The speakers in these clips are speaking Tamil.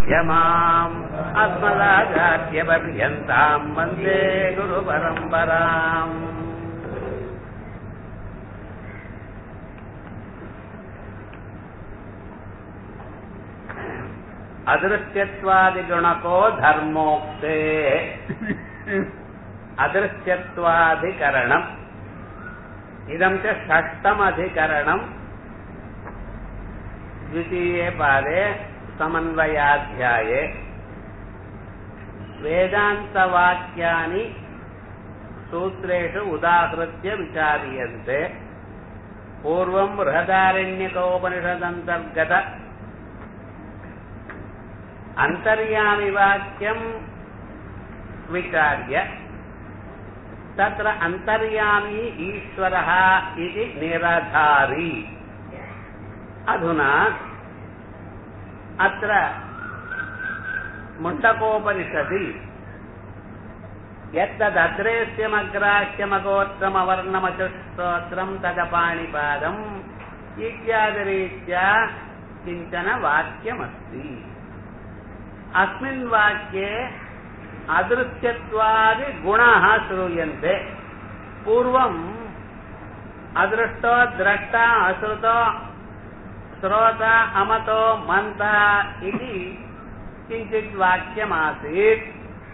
मध्यमाम् अस्मदाचार्यपर्यन्ताम् वन्दे गुरुपरम्पराम् अदृश्यत्वादिगुणको धर्मोक्ते अदृश्यत्वाधिकरणम् इदं च षष्टमधिकरणम् द्वितीये पादे समन्वयाध्याये वेदान्तवाक्यानि सूत्रेषु उदाहृत्य विचार्यन्ते पूर्वं बृहदारण्यकोपनिषदन्तर्गत अन्तर्यामिवाक्यं विचार्य तत्र अन्तर्यामी ईश्वरः इति निराधारी अधुना अत्र मुण्डकोपनिषदि यत्तदग्रेस्यमग्राह्यमगोत्रमवर्णमचुस्तोत्रम् तदपाणिपादम् इत्यादिरीत्या किञ्चन वाक्यमस्ति अस्मिन् वाक्ये अदृश्यत्वादिगुणाः श्रूयन्ते पूर्वम् अदृष्टो द्रष्टा अश्रुतो श्रोता अमतो मन्ता इति किञ्चित् वाक्यमासीत्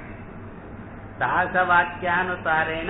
सहसवाक्यानुसारेण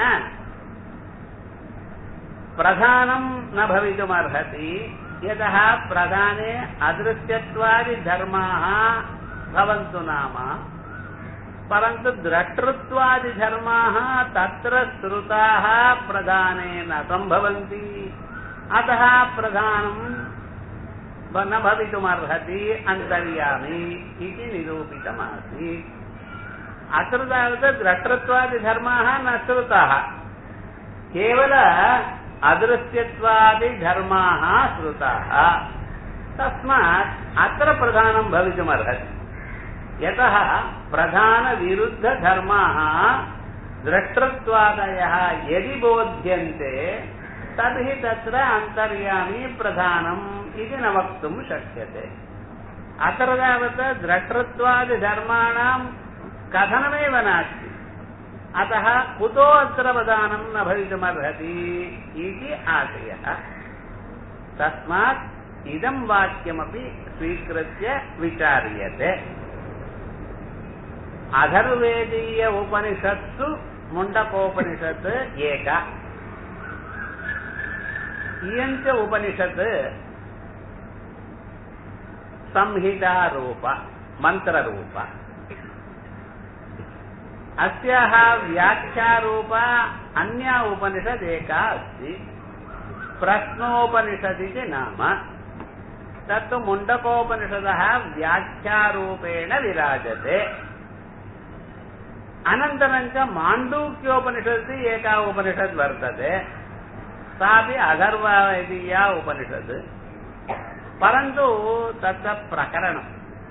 प्रधानं न भवितुमर्हति यतः प्रधाने अदृश्यत्वादिधर्माः भवन्तु नाम परन्तु द्रष्टृत्वादिधर्माः तत्र श्रुताः प्रधाने न सम्भवन्ति अतः प्रधानं न भवितुमर्हति अन्तर्यामि इति निरूपितमासीत् अत्र तावत् द्रष्टृत्वादिधर्माः न श्रुताः केवल अदृश्यत्वादिधर्माः श्रुताः तस्मात् अत्र प्रधानं भवितुमर्हति यतः प्रधानविरुद्धधर्माः द्रष्टृत्वादयः यदि बोध्यन्ते तर्हि तत्र अन्तर्यामी प्रधानम् इति न वक्तुं शक्यते अत्र तावत् द्रष्टृत्वादिधर्माणां कथनमेव नास्ति अतः कुतो अत्र प्रधानं न भवितुमर्हति इति आशयः तस्मात् इदं वाक्यमपि स्वीकृत्य विचार्यते अधर्वेदीय उपनिषत्सु मुण्डकोपनिषत् एका इयञ्च उपनिषत् संहितारूप मन्त्ररूप अस्याः व्याख्यारूप अन्या उपनिषदेका अस्ति प्रश्नोपनिषदिति नाम तत्तु मुण्डकोपनिषदः व्याख्यारूपेण विराजते अनन्तरं च माण्डूक्योपनिषदि एका उपनिषद् वर्तते सापि अथर्ववेदीया उपनिषत् परन्तु तत्र प्रकरणम्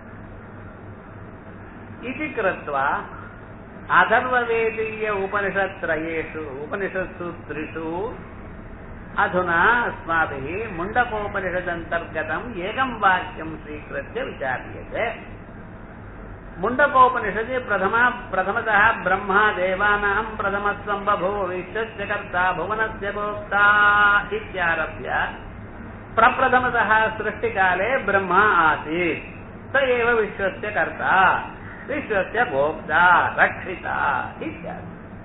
इति कृत्वा अथर्ववेदीय उपनिषत्त्रयेषु उपनिषत्सु त्रिषु अधुना अस्माभिः मुण्डकोपनिषदन्तर्गतम् एकं वाक्यं स्वीकृत्य विचार्यते मुण्डकोपनिषदि प्रथमा प्रथमतः ब्रह्मा देवानां प्रथमत्वं बभूव विश्वस्य कर्ता भुवनस्य भोक्ता इत्यारभ्य प्रप्रथमतः सृष्टिकाले ब्रह्मा आसीत् स एव विश्वस्य कर्ता विश्वस्य भोक्ता रक्षिता इत्यादि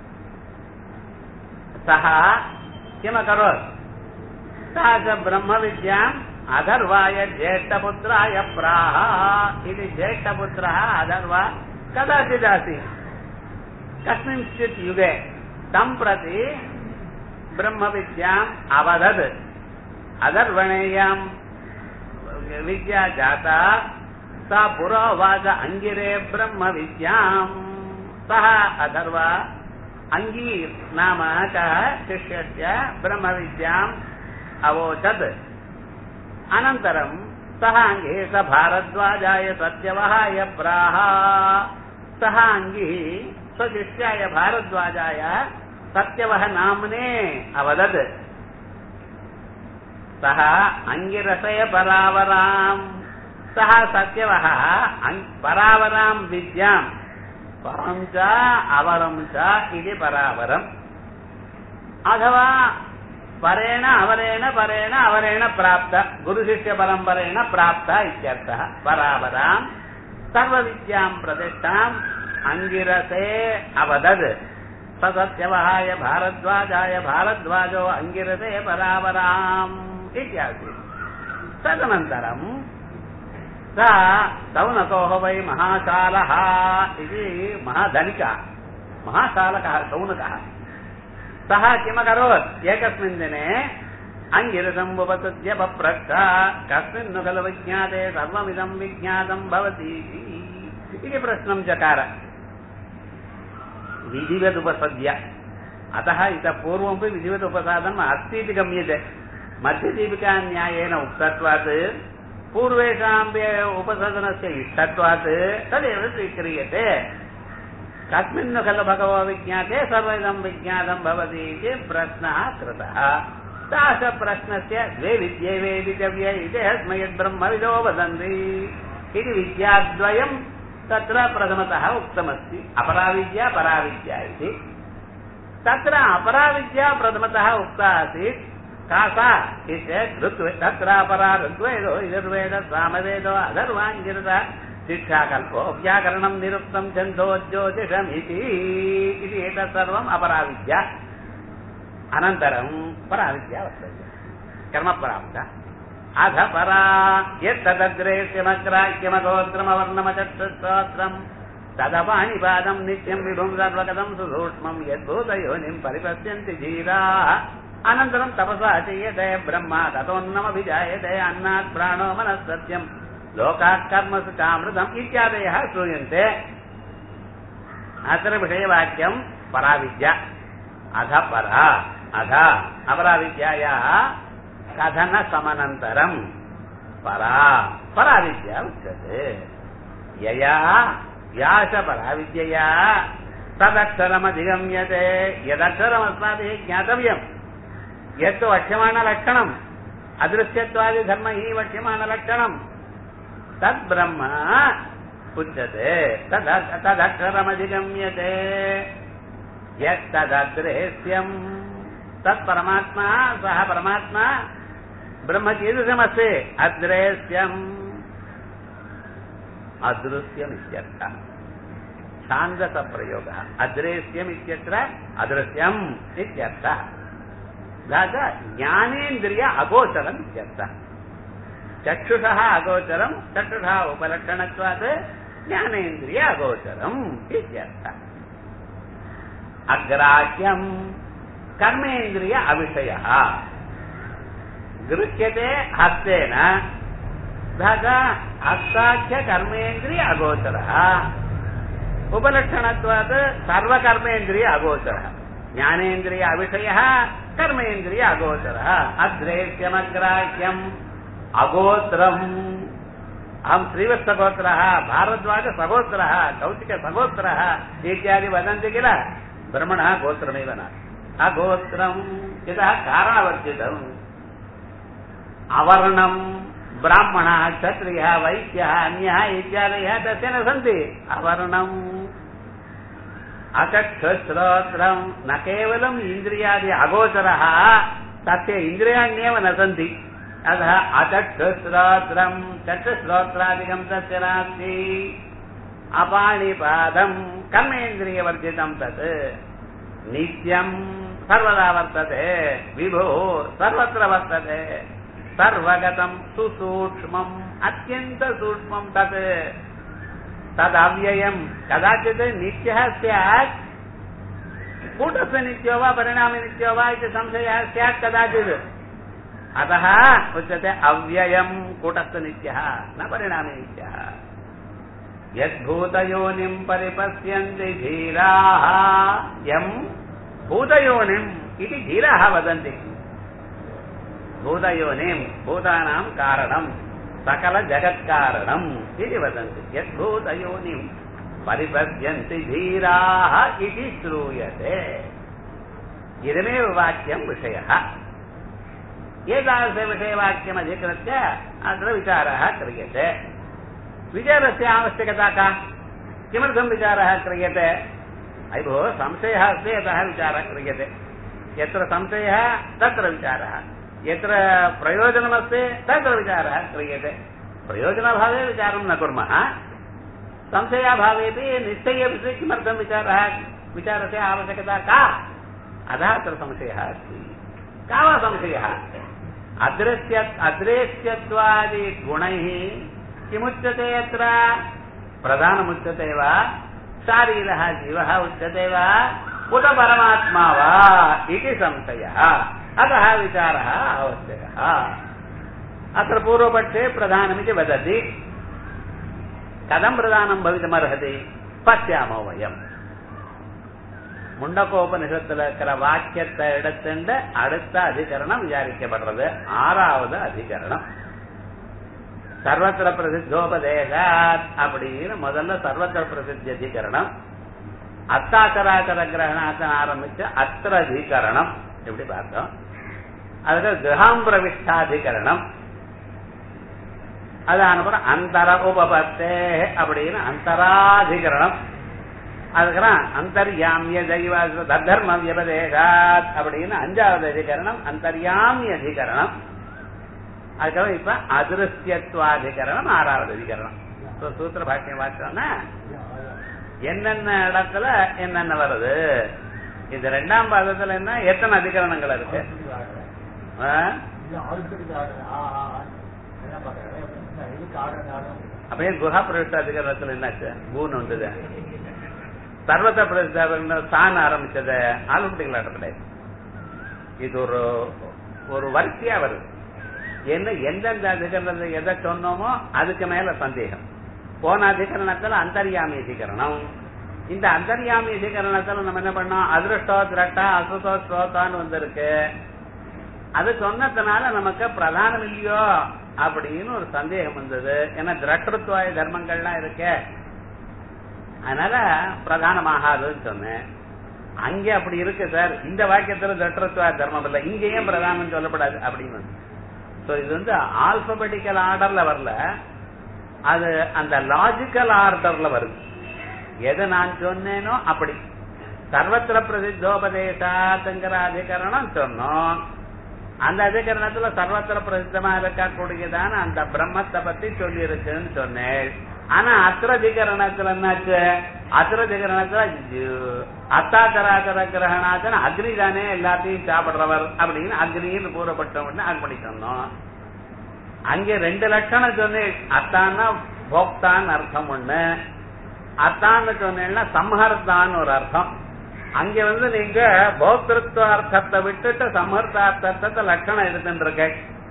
सः किमकरोत् सः च ब्रह्मविद्याम् अधर्वाय ज्येष्ठपुत्राय प्राह इति ज्येष्ठपुत्रः अधर्व कदाचिदासीत् कस्मिंश्चित् युगे तं प्रति ब्रह्मविद्याम् अवदत् अधर्वणेयां विद्या जाता सा पुरोवाच अङ्गिरे ब्रह्मविद्याम् सः अथर्व अङ्गी नाम कः शिष्यस्य ब्रह्मविद्याम् अवोचत् अनन्तरं सः अङ्गी स भारद्वाजाय सत्यवहाय प्राह सः अङ्गी स्वशिष्याय भारद्वाजाय सत्यवः नाम्ने अवदत् सः अङ्गिरसय परावराम् सः सत्यवः परावरां विद्याम् परं च अवरं च इति परावरम् अथवा परेण अवरेण परेण अवरेण प्राप्त गुरुशिष्यपरम्परेण प्राप्त इत्यर्थः परावरां सर्वविद्यां प्रतिष्ठाम् अङ्गिरसे अवदत् ससत्यवहाय भारद्वाजाय भारद्वाजो अङ्गिरसे परावराम् इत्यादि तदनन्तरं सा सौनकोः वै महाशालः इति महाधनिकः महाशालकः सौनकः सः किमकरोत् एकस्मिन् दिने अङ्गिरसम्भुवतस्य पप्रच्छ कस्मिन् नु खलु विज्ञाते सर्वमिदं विज्ञातं भवति इति प्रश्नं चकार विधिवदुपसद्य अतः इतः पूर्वमपि विधिवदुपसादनम् अस्ति इति गम्यते मध्यदीपिकान्यायेन उक्तत्वात् पूर्वेषाम् उपसदनस्य इष्टत्वात् तदेव स्वीक्रियते कस्मिन् खलु भगवो विज्ञाते सर्वमिदं विज्ञातं भवति इति प्रश्नः कृतः तादृशप्रश्नस्य द्वे विद्ये वेदितव्य इति अस्मयद्ब्रह्मविदो वदन्ति इति विद्याद्वयं तत्र प्रथमतः उक्तमस्ति अपराविद्या पराविद्या इति तत्र अपराविद्या प्रथमतः उक्ता आसीत् का सा चेत् ऋत्वे तत्र अपरा ऋग्वेदो यजुर्वेद सामवेदो अधर्वाङ्गिरतः शिक्षाकल्पो व्याकरणं निरुक्तं छन्दो ज्योतिषमिति इति एतत् सर्वम् अपराविद्या अनन्तरं पराविद्या वर्तते कर्मपराविद्या अध परा यत्तदग्रेस्यमग्राह्यमगोत्रमवर्णमचक्षुस्तोत्रम् तदपाणिपादम् नित्यम् विभुम् सर्वगतम् सुसूक्ष्मम् यद्भूतयोनिम् परिपश्यन्ति धीराः अनन्तरम् तपसा चीयते ब्रह्म ततोन्नमभिजायते अन्नात् प्राणो मनः सत्यम् लोकात् कर्मसु चामृतम् इत्यादयः श्रूयन्ते अत्र विषयवाक्यम् पराविद्या अध परा अध अपराविद्यायाः कथनसमनन्तरम् परा पराविद्या उच्यते यया व्यासपराविद्यया तदक्षरमधिगम्यते यदक्षरमस्माभिः ज्ञातव्यम् यत्तु वक्ष्यमाणलक्षणम् अदृश्यत्वादिधर्म हि वक्ष्यमाणलक्षणम् तद्ब्रह्म उच्यते तदक्षरमधिगम्यते यत्तदद्रेश्यम् तत्परमात्मा सः परमात्मा ब्रह्म कीदृशमस्ति अद्रेश्यम् अदृश्यमित्यर्थः छान्दसप्रयोगः अद्रेश्यम् इत्यत्र अदृश्यम् इत्यर्थः तथा ज्ञानेन्द्रिय अगोचरम् इत्यर्थः चक्षुषः अगोचरम् चक्षुषः उपलक्षणत्वात् ज्ञानेन्द्रिय अगोचरम् इत्यर्थः अग्राह्यम् कर्मेन्द्रिय अविषयः गृह्यते हस्तेन तथा हस्ताख्य कर्मेन्द्रिय अगोचरः उपलक्षणत्वात् सर्वकर्मेन्द्रिय अगोचरः ज्ञानेन्द्रिय अविषयः कर्मेन्द्रिय अगोचरः अग्रेह्यमग्राह्यम् अगोत्रम् अहं श्रीवत्सगोत्रः भारद्वाजसगोत्रः कौशिकसगोत्रः इत्यादि वदन्ति किल ब्रह्मणः गोत्रमेव नास्ति अगोत्रम् यतः कारणवर्जितम् अवर्णम् ब्राह्मणः क्षत्रियः वैश्यः अन्यः इत्यादयः तस्य न सन्ति अवर्णम् अचक्षुश्रोत्रम् न केवलम् इन्द्रियादि अगोचरः तस्य इन्द्रियाण्येव न सन्ति अतः अचक्षुश्रोत्रम् चक्षुश्रोत्रादिकम् तस्य नास्ति अपाणिपादम् कर्मेन्द्रियवर्जितम् तत् नित्यम् सर्वदा वर्तते विभो सर्वत्र वर्तते सर्वगतम् सुसूक्ष्मम् अत्यन्तसूक्ष्मम् तत् तदव्ययम् कदाचित् नित्यः स्यात् कूटस्य नित्यो वा परिणामे नित्यो वा इति संशयः स्यात् कदाचित् अतः उच्यते अव्ययम् कूटस्थ नित्यः न परिणामे नित्यः यद्भूतयोनिम् परिपश्यन्ति धीराः यम् भूतयोनिम् इति धीराः वदन्ति भूतयोनिम् भूतानाम् कारणम् सकलजगत्कारणम् इति वदन्ति यद्भूतयोनिम् परिपश्यन्ति धीराः इति श्रूयते इदमेव वाक्यम् विषयः एतादृशविषयवाक्यमधिकृत्य अत्र विचारः क्रियते विचारस्य आवश्यकता का किमर्थं विचारः क्रियते अयि भोः संशयः अस्ति अतः विचारः क्रियते यत्र संशयः तत्र विचारः यत्र प्रयोजनमस्ति तत्र विचारः क्रियते प्रयोजनाभावे विचारं न कुर्मः संशयाभावेपि निश्चयेपि किमर्थं विचारः विचारस्य आवश्यकता का अतः अत्र संशयः अस्ति का वा संशयः अद्रस्य अद्रेश्यत्वादि गुणैः किमुच्यते अत्र प्रधानमुच्यते वा शारीरः जीवः उच्यते वा उत परमात्मा वा इति संशयः अतः विचारः आवश्यकः अत्र पूर्वपक्षे प्रधानमिति वदति कथं प्रधानं भवितुमर्हति पश्यामो वयम् முண்டகோபனிஷத்துல இருக்கிற வாக்கியத்தை எடுத்துண்டு அடுத்த அதிகரணம் விசாரிக்கப்படுறது ஆறாவது அதிகரணம் சர்வத்திர பிரசித்தோபதேசாத் அப்படின்னு முதல்ல சர்வத்திர பிரசித்தி அதிகரணம் அத்தாச்சராச்சர கிரகணாத்த ஆரம்பிச்சு அத்திர அதிகரணம் எப்படி பார்த்தோம் அதுக்கு கிரகாம் பிரவிஷ்டாதிகரணம் அது அனுப்புறம் அந்தர உபபத்தே அப்படின்னு அந்தராதிகரணம் அதுக்கப்புறம் அந்தர்யாமிய தெய்வ தர்ம வியபதேகாத் அப்படின்னு அஞ்சாவது அதிகரணம் அந்தர்யாமிய அதிகரணம் அதுக்கப்புறம் இப்ப அதிருஷ்யத்துவாதிகரணம் ஆறாவது அதிகரணம் சூத்திர பாக்கியம் பார்த்தோம்னா என்னென்ன இடத்துல என்னென்ன வருது இது ரெண்டாம் பாதத்துல என்ன எத்தனை அதிகரணங்கள் இருக்கு அப்படியே குஹா பிரவிஷ்ட அதிகரணத்துல என்னாச்சு பூன்னு வந்தது சர்வத பிரசித்த தான் ஆரம்பிச்சத ஆளுக்குட்டிகளா கிடையாது இது ஒரு ஒரு வரிசையா வருது என்ன எந்தெந்த அதிகரணத்தை எதை சொன்னோமோ அதுக்கு மேல சந்தேகம் போன அதிகரணத்துல அந்தர்யாமி அதிகரணம் இந்த அந்தர்யாமி அதிகரணத்துல நம்ம என்ன பண்ணோம் அதிருஷ்டோ திரட்டா அசுதோ ஸ்ரோதான்னு வந்திருக்கு அது சொன்னதுனால நமக்கு பிரதானம் இல்லையோ அப்படின்னு ஒரு சந்தேகம் வந்தது ஏன்னா திரட்டத்துவாய தர்மங்கள்லாம் இருக்கே அதனால பிரதானமாகாதுன்னு சொன்னேன் அங்கே அப்படி இருக்கு சார் இந்த வாக்கியத்துல திரட்டத்துவ தர்மம் இல்லை இங்கேயும் பிரதானம் சொல்லப்படாது அப்படின்னு சோ இது வந்து ஆல்பபெட்டிக்கல் ஆர்டர்ல வரல அது அந்த லாஜிக்கல் ஆர்டர்ல வருது எதை நான் சொன்னேனோ அப்படி சர்வத்திர பிரசித்தோபதேசாத்துங்கிற அதிகரணம் சொன்னோம் அந்த அதிகரணத்துல சர்வத்திர பிரசித்தமா இருக்கக்கூடியதான அந்த பிரம்மத்தை பத்தி சொல்லி இருக்குன்னு சொன்னேன் ஆனா அத்திரதிகரணத்துல என்னாச்சு அத்திரதிகரணத்துல அத்தாச்சராச்சர கிரகணாச்சன அக்னி தானே எல்லாத்தையும் சாப்பிடுறவர் அப்படின்னு அக்னின்னு கூறப்பட்டவன்னு அர்ப்பணி சொன்னோம் அங்க ரெண்டு லட்சணம் சொன்னேன் அத்தான்னா போக்தான் அர்த்தம் ஒண்ணு அத்தான்னு சொன்னேன்னா சம்ஹர்த்தான்னு ஒரு அர்த்தம் அங்க வந்து நீங்க போக்திருத்துவ அர்த்தத்தை விட்டுட்டு சமர்த்தார்த்தத்தை லட்சணம் எடுத்துட்டு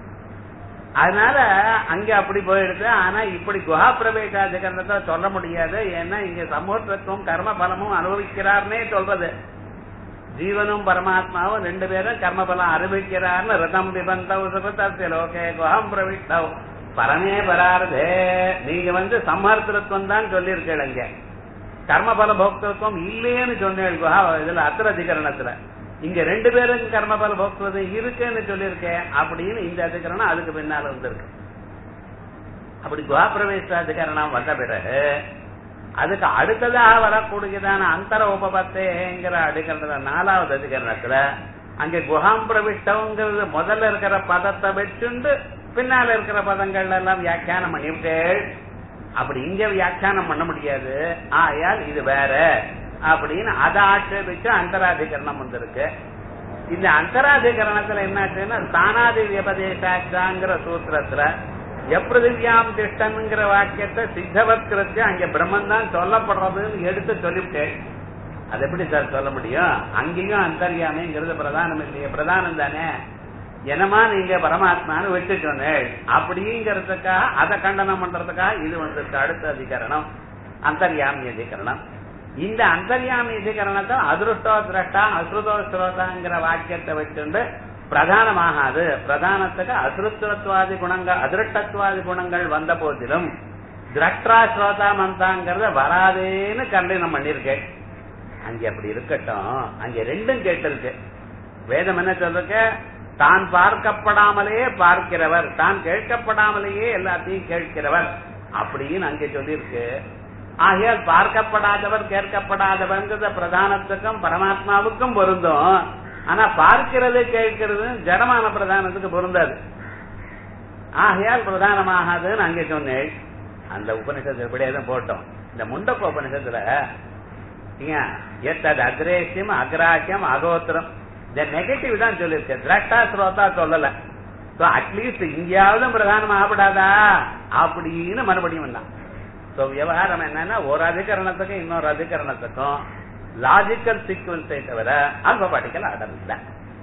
அதனால அங்க அப்படி போயிடுது ஆனா இப்படி குஹா பிரவேசாதிகரணத்தை சொல்ல முடியாது ஏன்னா இங்க சமூகத்துவம் கர்ம பலமும் அனுபவிக்கிறார்னே சொல்றது ஜீவனும் பரமாத்மாவும் ரெண்டு பேரும் கர்ம பலம் அனுபவிக்கிறார்னு ரதம் விபந்தவ் சுகத்தத்திய லோகே குஹம் பிரவிஷ்டவ் பரமே பரார்தே நீங்க வந்து சம்ஹர்த்திருத்தம் தான் சொல்லியிருக்கீங்க இங்க கர்மபல போக்திருத்தம் இல்லையேன்னு சொன்னேன் குஹா இதுல அத்திர அதிகரணத்துல இங்க ரெண்டு பேருக்கு கர்மபல போக்குவது இருக்குன்னு சொல்லியிருக்கேன் அப்படின்னு இந்த அதிகரணம் அதுக்கு பின்னால வந்திருக்கு அப்படி குவாபிரவேச அதிகரணம் வந்த பிறகு அதுக்கு அடுத்ததாக வரக்கூடியதான அந்தர உபபத்தேங்கிற அதிகரணத்துல நாலாவது அதிகரணத்துல அங்க குஹாம் பிரவிஷ்டங்கிறது முதல்ல இருக்கிற பதத்தை வச்சுண்டு பின்னால இருக்கிற பதங்கள் எல்லாம் வியாக்கியானம் பண்ணிவிட்டு அப்படி இங்க வியாக்கியானம் பண்ண முடியாது ஆயால் இது வேற அப்படின்னு அதை ஆட்சேபிச்சு அந்தராதிகரணம் வந்திருக்கு இந்த அந்தராதிகரணத்துல என்னாச்சுன்னா தானாதி வியபதேசாங்கிற சூத்திரத்துல எப்பிரதிவியாம் திஷ்டன்ங்கிற வாக்கியத்தை சித்தவத்கிருத்து அங்க பிரம்மன் தான் சொல்லப்படுறதுன்னு எடுத்து சொல்லிவிட்டேன் அது எப்படி சார் சொல்ல முடியும் அங்கேயும் அந்தர்யாமிங்கிறது பிரதானம் இல்லையே பிரதானம் தானே என்னமா நீங்க பரமாத்மான்னு விட்டு சொன்னேன் அப்படிங்கிறதுக்காக அதை கண்டனம் பண்றதுக்காக இது வந்திருக்கு அடுத்த அதிகரணம் அந்தர்யாமி அதிகரணம் இந்த அந்தர்யாமி அதிகரணத்தை அதிருஷ்டோ திரஷ்டா அசுருதோ ஸ்ரோதாங்கிற வாக்கியத்தை வச்சுண்டு பிரதானமாகாது பிரதானத்துக்கு அசுருத்துவத்வாதி குணங்கள் அதிருஷ்டத்வாதி குணங்கள் வந்த போதிலும் திரஷ்டா ஸ்ரோதா மந்தாங்கிறத வராதேன்னு கண்டனம் பண்ணிருக்கேன் அங்க அப்படி இருக்கட்டும் அங்க ரெண்டும் கேட்டிருக்கு வேதம் என்ன சொல்றக்க தான் பார்க்கப்படாமலேயே பார்க்கிறவர் தான் கேட்கப்படாமலேயே எல்லாத்தையும் கேட்கிறவர் அப்படின்னு அங்கே சொல்லியிருக்கு ஆகையால் பார்க்கப்படாதவர் கேட்கப்படாதவர்ங்கிறத பிரதானத்துக்கும் பரமாத்மாவுக்கும் பொருந்தும் ஆனா பார்க்கிறது கேட்கிறது ஜடமான பிரதானத்துக்கு பொருந்தாது ஆகையால் பிரதானமாகாதுன்னு அங்கே சொன்னேன் அந்த உபனிஷத்து இப்படியே போட்டோம் இந்த முண்டப்ப உபனிஷத்துல எத்தது அக்ரேசியம் அக்ராஹியம் அகோத்திரம் இந்த நெகட்டிவ் தான் சொல்லிருக்கு திரஷ்டா ஸ்ரோதா சொல்லல அட்லீஸ்ட் இங்கேயாவது பிரதானம் ஆகப்படாதா அப்படின்னு மறுபடியும் வந்தான் சோ விவகாரம் என்னன்னா ஒரு அதிகரணத்துக்கும் இன்னொரு அதிகரணத்துக்கும் லாஜிக்கல் சீக்வன்ஸை தவிர அல்பபாட்டிக்கல் ஆர்டர் இல்ல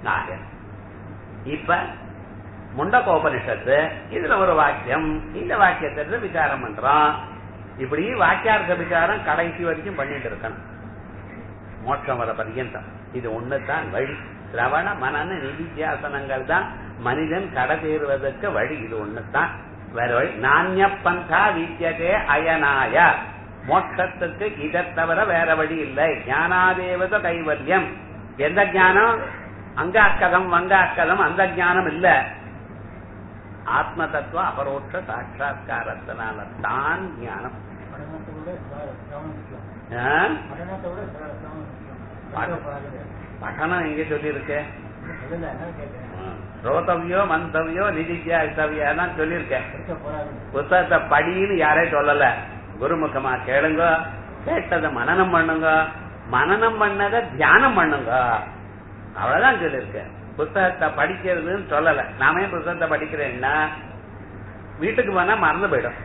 இப்ப முண்டகோபனிஷத்து இதுல ஒரு வாக்கியம் இந்த வாக்கியத்தை விசாரம் பண்றோம் இப்படி வாக்கியார்த்த விசாரம் கடைசி வரைக்கும் பண்ணிட்டு இருக்கணும் மோட்சம் வர பர்யந்தம் இது ஒண்ணுதான் வழி சிரவண மனன நிதித்தியாசனங்கள் தான் மனிதன் கடை சேருவதற்கு வழி இது ஒண்ணுதான் வேற வழி நானிய பந்தா வித்தியதே அயனாய மோட்சத்துக்கு இதை தவிர வேற வழி இல்லை ஞானாதேவத கைவல்யம் எந்த ஞானம் அங்க அக்கதம் வங்க அக்கதம் அந்த ஞானம் இல்ல ஆத்ம தத்துவ அபரோட்ச சாட்சா்காரத்தினால தான் ஞானம் பட்டணம் எங்க சொல்லியிருக்க ரோதவியோ மந்தவியோ நிதித்தியாவியா தான் சொல்லியிருக்கேன் புத்தகத்தை படின்னு யாரே சொல்லல குருமுகமா கேளுங்க கேட்டதை மனநம் பண்ணுங்க மனநம் பண்ணத தியானம் பண்ணுங்க அவ்வளவுதான் சொல்லியிருக்கேன் புத்தகத்தை படிக்கிறதுன்னு சொல்லல நாமே புத்தகத்தை படிக்கிறேன்னா வீட்டுக்கு போனா மறந்து போயிடும்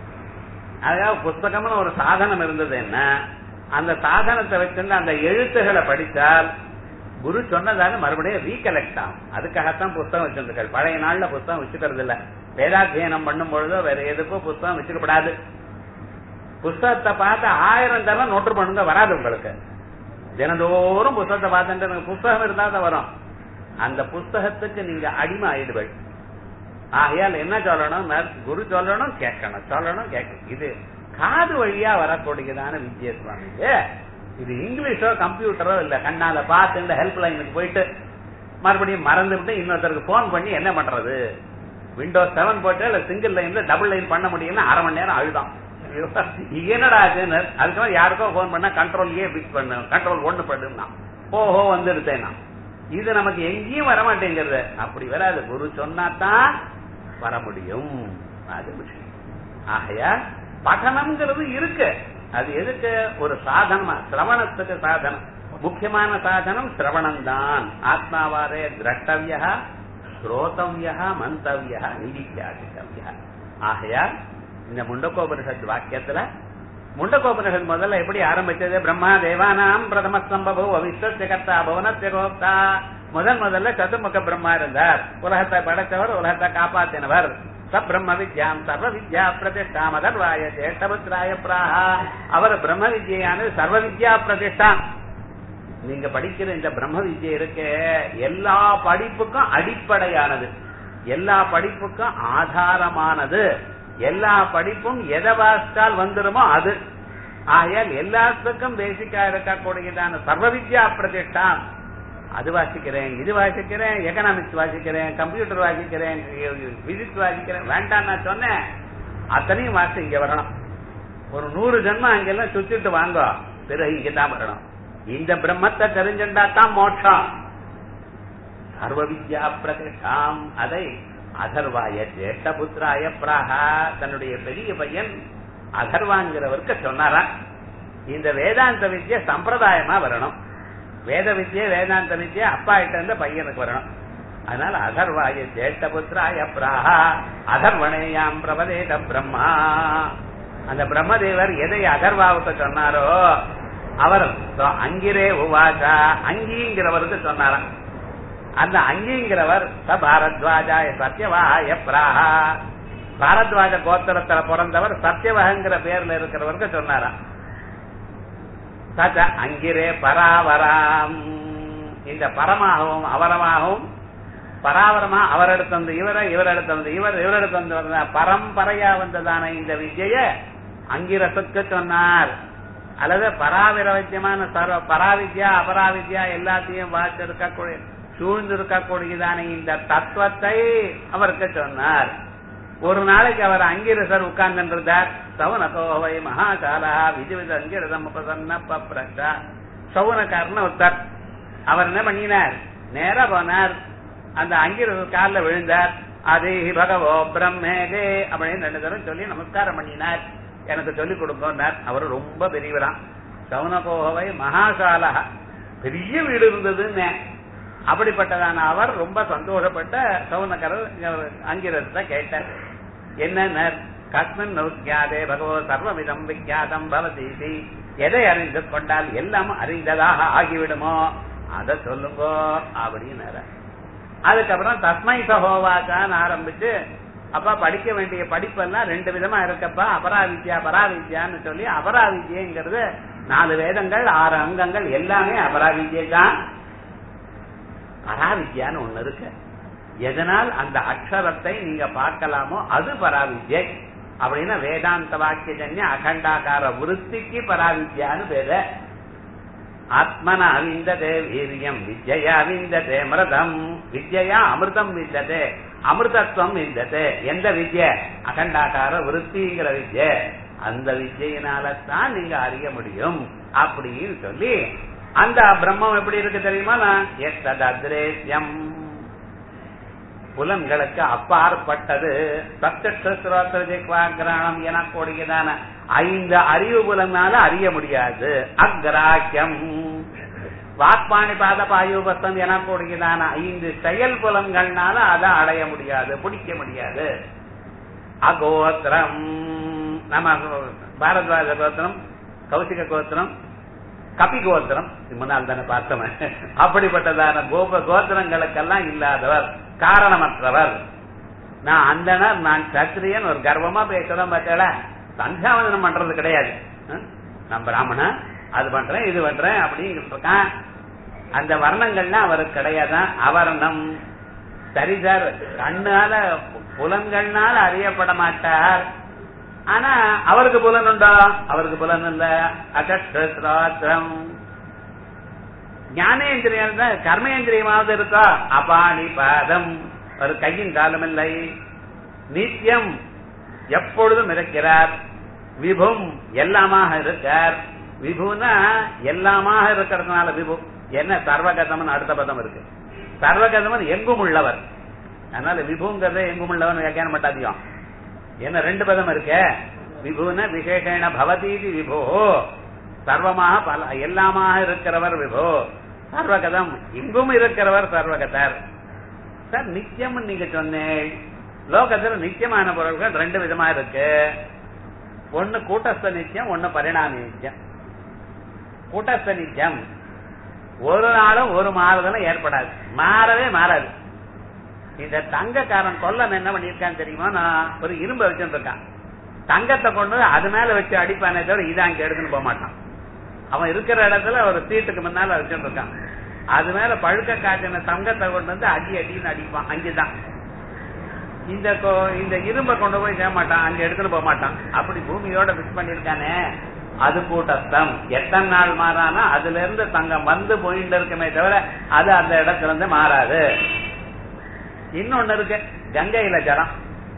அதாவது புஸ்தகம்னு ஒரு சாதனம் இருந்தது என்ன அந்த சாதனத்தை வச்சிருந்து அந்த எழுத்துக்களை படித்தால் குரு சொன்னதால மறுபடியும் ரீகலெக்ட் ஆகும் அதுக்காகத்தான் புஸ்தகம் வச்சிருந்துக்கள் பழைய நாள்ல புஸ்தகம் வச்சுக்கிறது இல்ல வேதாத்தியனம் பண்ணும் பொழுதோ வேற எதுக்கோ புஸ்தகம் வச்சுக்கப்படாது புஸ்தகத்தை பார்த்து ஆயிரம் தரம் நோட்டு பண்ணுங்க வராது உங்களுக்கு தினந்தோறும் புஸ்தகத்தை பார்த்துட்டு புஸ்தகம் இருந்தா தான் வரும் அந்த புஸ்தகத்துக்கு நீங்க அடிமை ஆயிடுவீள் ஆகையால் என்ன சொல்லணும் குரு சொல்லணும் கேட்கணும் சொல்லணும் கேட்கணும் இது காது வழியா வரக்கூடியதான விஜய சுவாமி இது இங்கிலீஷோ கம்ப்யூட்டரோ இல்ல கண்ணால பார்த்து ஹெல்ப் லைனுக்கு போயிட்டு மறுபடியும் மறந்துவிட்டு இன்னொருத்தருக்கு போன் பண்ணி என்ன பண்றது விண்டோஸ் செவன் போட்டு இல்ல சிங்கிள் லைன்ல டபுள் லைன் பண்ண முடியும்னு அரை மணி நேரம் அழுதான் என்னடா ஆச்சுன்னு அதுக்கு யாருக்கோ போன் பண்ணா கண்ட்ரோல் ஏ பிக்ஸ் பண்ணு கண்ட்ரோல் ஒண்ணு பண்ணுனா ஓஹோ வந்துருத்தேனா இது நமக்கு எங்கேயும் வர மாட்டேங்கிறது அப்படி வராது குரு சொன்னாதான் வர முடியும் அது விஷயம் ஆகையா பட்டணம்ங்கிறது இருக்கு அது எதுக்கு ஒரு சாதனமா சிரவணத்துக்கு சாதனம் முக்கியமான சாதனம் சிரவணம் தான் ஆத்மாவாரே திரட்டவிய ஸ்ரோதவிய மந்தவிய நிதித்தியாகித்தவிய ஆகையா இந்த முண்டகோபனிஷத் வாக்கியத்துல முண்டகோபனிஷத் முதல்ல எப்படி ஆரம்பிச்சது பிரம்மா தேவானாம் பிரதம சம்பவோ விஸ்வசகர்த்தா புவனத்திய கோப்தா முதல் முதல்ல சதுர்முக பிரம்மா இருந்தார் உலகத்தை படைத்தவர் உலகத்தை காப்பாத்தினவர் சப்ரம்ம வித்யாம் சர்வ வித்யா பிரதிஷ்டா மதர்வாய ஜேஷ்டபுத்திராய பிராஹா அவர் பிரம்ம வித்யானது சர்வ வித்யா பிரதிஷ்டா நீங்க படிக்கிற இந்த பிரம்ம வித்யை இருக்க எல்லா படிப்புக்கும் அடிப்படையானது எல்லா படிப்புக்கும் ஆதாரமானது எல்லா படிப்பும் எதை வாசித்தால் வந்துருமோ அது ஆகையால் எல்லாத்துக்கும் பேசிக்கா இருக்கக்கூடியதான சர்வ வித்யா பிரதிஷ்டா அது வாசிக்கிறேன் இது வாசிக்கிறேன் எக்கனாமிக்ஸ் வாசிக்கிறேன் கம்ப்யூட்டர் வாசிக்கிறேன் பிசிக்ஸ் வாசிக்கிறேன் வேண்டாம் நான் சொன்னேன் அத்தனையும் வாசி இங்க வரணும் ஒரு நூறு ஜென்மம் அங்கெல்லாம் சுத்திட்டு வாங்க பிறகு இங்க தான் வரணும் இந்த பிரம்மத்தை தெரிஞ்சுட்டா தான் மோட்சம் சர்வ வித்யா பிரதிஷ்டாம் அதை அதர்வாய ஜேஷ்டபுத்திராய பிராகா தன்னுடைய பெரிய பையன் அதர்வாங்கிறவருக்கு சொன்னாரா இந்த வேதாந்த வித்ய சம்பிரதாயமா வரணும் வேத வித்யை வேதாந்த வித்யை அப்பா கிட்ட இருந்து பையனுக்கு வரணும் அதனால அதர்வாய ஜேஷ்டபுத்திராய பிராகா அதர்வணேயாம் பிரபதேத பிரம்மா அந்த பிரம்மதேவர் எதை அதர்வாவுக்கு சொன்னாரோ அவர் அங்கிரே உவாசா அங்கிங்கிறவருக்கு சொன்னாராம் அந்த அங்கிங்கிறவர் ச பாரத்வாஜாய சத்யவாய பிராகா பாரத்வாஜ கோத்திரத்துல பிறந்தவர் சத்யவகங்கிற பேர்ல இருக்கிறவருக்கு சொன்னாராம் சச்ச அங்கிரே பராவராம் இந்த பரமாகவும் அவரமாகவும் பராவரமா அவரிடத்து வந்து இவரை இவரிடத்து வந்து இவர் இவரிடத்து வந்து வந்த பரம்பரையா வந்ததான இந்த விஜய அங்கிரசுக்கு சொன்னார் அல்லது பராவிரவத்தியமான சர்வ பராவித்யா அபராவித்யா எல்லாத்தையும் வாசிருக்கக்கூடிய சூழ்ந்து இருக்கக்கூடியதான இந்த தத்துவத்தை அவருக்கு சொன்னார் ஒரு நாளைக்கு அவர் அங்கிரசர் உட்கார்ந்துருந்தார் சவுனகோவை மகாகாலா விஜயவித அங்கிரதம் உபசன்ன பப்ரஷா சவுனக்காரன் ஒருத்தர் அவர் என்ன பண்ணினார் நேரா போனார் அந்த அங்கிரசர் காலில் விழுந்தார் அதே பகவோ பிரம்மேகே அப்படின்னு ரெண்டு தரம் சொல்லி நமஸ்காரம் பண்ணினார் எனக்கு சொல்லிக் கொடுங்கன்னார் அவர் ரொம்ப பெரியவரான் சவுனகோகவை மகாசாலா பெரிய வீடு இருந்ததுன்னு அப்படிப்பட்டதான அவர் ரொம்ப சந்தோஷப்பட்ட சவுனகரர் அங்கிரத்தை கேட்டார் என்ன கஸ்மின் நௌக்கியாதே பகவோ சர்வவிதம் விக்யாதம் பவதீதி எதை அறிந்து கொண்டால் எல்லாம் அறிந்ததாக ஆகிவிடுமோ அத சொல்லுங்க அப்படின்னு அதுக்கப்புறம் தஸ்மை சகோவாக்கான்னு ஆரம்பிச்சு அப்பா படிக்க வேண்டிய படிப்பெல்லாம் ரெண்டு விதமா இருக்கப்பா அபராவித்யா பராவித்யான்னு சொல்லி அபராவித்யங்கிறது நாலு வேதங்கள் ஆறு அங்கங்கள் எல்லாமே அபராவித்யை தான் பராவித்யான்னு ஒண்ணு இருக்கு எதனால் அந்த அக்ஷரத்தை நீங்க பார்க்கலாமோ அது பராவித்யை அப்படின்னா வேதாந்த வாக்கியஜன்ய அகண்டாகார விருத்திக்கு பராவித்யான்னு பேரு ஆத்மன அவிந்ததே வீரியம் வித்யா விந்ததே மிருதம் வித்யா அமிர்தம் விந்ததே அமிர்தத்துவம் விந்ததே எந்த வித்ய அகண்டாகார விருத்திங்கிற வித்ய அந்த வித்யினால தான் நீங்க அறிய முடியும் அப்படின்னு சொல்லி அந்த பிரம்மம் எப்படி இருக்கு தெரியுமா எத்ததத்ரேசியம் புலன்களுக்கு அப்பாற்பட்டது சப்திரோத்திரம் எனக்கூடியதான ஐந்து அறிவு புலனால அறிய முடியாது அக்ராக்கியம் வாக்பாணி பாத பாயுபத்தம் எனக்கூடியதான ஐந்து செயல் புலன்கள்னால அதை அடைய முடியாது பிடிக்க முடியாது அகோத்திரம் நம்ம பாரத்வாஜ கோத்திரம் கௌசிக கோத்திரம் கபி கோத்திரம் முன்னால் தானே பார்த்தவன் அப்படிப்பட்டதான கோப கோத்திரங்களுக்கெல்லாம் இல்லாதவர் காரணமற்றவர் நான் அந்தனர் நான் சத்திரியன் ஒரு கர்வமா பேசுறோம் பார்த்தல சந்தியாவதனம் பண்றது கிடையாது நான் பிராமணன் அது பண்றேன் இது பண்றேன் அப்படிங்கிட்டு இருக்கான் அந்த வர்ணங்கள்லாம் அவருக்கு கிடையாதான் அவர்ணம் சரி சார் கண்ணால புலன்கள்னால அறியப்பட மாட்டார் ஆனா அவருக்கு புலன் உண்டா அவருக்கு புலன் இல்ல அகஸ்திரம் ஞானேந்திரியம் தான் கர்மேந்திரியமாவது இருக்கா அபாணி பாதம் ஒரு கையின் காலம் இல்லை நித்தியம் எப்பொழுதும் இருக்கிறார் விபும் எல்லாமாக இருக்கார் விபுனா எல்லாமாக இருக்கிறதுனால விபு என்ன சர்வகதமன் அடுத்த பதம் இருக்கு சர்வகதமன் எங்கும் உள்ளவர் அதனால விபுங்கிறத எங்கும் உள்ளவன் வியாக்கியானம் பண்ணாதியம் என்ன ரெண்டு பதம் இருக்க விபுன விசேஷன பவதீதி விபோ சர்வமாக பல எல்லாமாக இருக்கிறவர் விபோ சர்வகதம் எங்கும் இருக்கிறவர் சர்வகதர் சார் நித்தியம் நீங்க சொன்னேன் லோகத்துல நித்தியமான பொருள்கள் ரெண்டு விதமா இருக்கு ஒன்னு கூட்டஸ்த நித்தியம் ஒன்னு பரிணாமி நித்தியம் கூட்டஸ்த நித்தியம் ஒரு நாளும் ஒரு மாறுதலும் ஏற்படாது மாறவே மாறாது இந்த தங்கக்காரன் கொல்லன் என்ன பண்ணிருக்கான் தெரியுமா நான் ஒரு இரும்பை வச்சுட்டு இருக்கான் தங்கத்தை கொண்டு அது மேல வச்சு அடிப்பானே தவிர இதான் அங்க எடுத்துன்னு போக மாட்டான் அவன் இருக்கிற இடத்துல ஒரு சீட்டுக்கு முன்னால வச்சுட்டு இருக்கான் அது மேல பழுக்க காய்ச்சின தங்கத்தை கொண்டு வந்து அடி அடின்னு அடிப்பான் அங்கேதான் இந்த இந்த இரும்பை கொண்டு போய் செய்ய மாட்டான் அங்க எடுத்துட்டு போக மாட்டான் அப்படி பூமியோட பிக்ஸ் பண்ணிருக்கானே அது கூட்டஸ்தம் எத்தனை நாள் மாறானா அதுல இருந்து தங்கம் வந்து போயிட்டு இருக்குமே தவிர அது அந்த இடத்துல இருந்து மாறாது இன்னொன்னு இருக்கு கங்கையில ஜலம்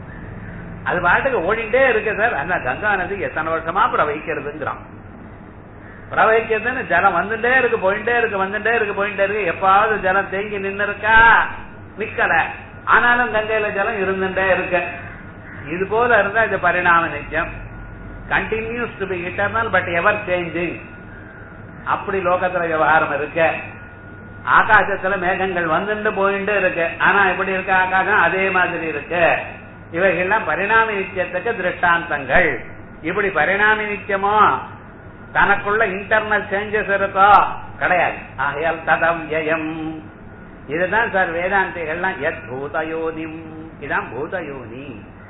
அது பாட்டுக்கு ஓடிண்டே இருக்கு சார் அந்த கங்கா நதி எத்தனை வருஷமா பிரவகிக்கிறதுங்கிறான் பிரவகிக்கிறதுன்னு ஜலம் வந்துட்டே இருக்கு போயிட்டே இருக்கு வந்துட்டே இருக்கு போயிட்டே இருக்கு எப்பாவது ஜலம் தேங்கி நின்னு இருக்கா நிக்கல ஆனாலும் கங்கையில ஜலம் இருந்துட்டே இருக்கு இது போல இருந்தா இது பரிணாம நிச்சயம் continues to be eternal but ever changing அப்படி லோகத்துல விவகாரம் இருக்கு ஆகாசத்துல மேகங்கள் வந்துட்டு போயிட்டு இருக்கு ஆனா எப்படி இருக்கு ஆகாசம் அதே மாதிரி இருக்கு இவைகள்லாம் பரிணாம நித்தியத்துக்கு திருஷ்டாந்தங்கள் இப்படி பரிணாம நித்தியமோ தனக்குள்ள இன்டர்னல் சேஞ்சஸ் இருக்கோ கிடையாது ஆகையால் ததவ்யம் இதுதான் சார் வேதாந்திகள்லாம் எத் பூதயோனிம் இதான் பூதயோனி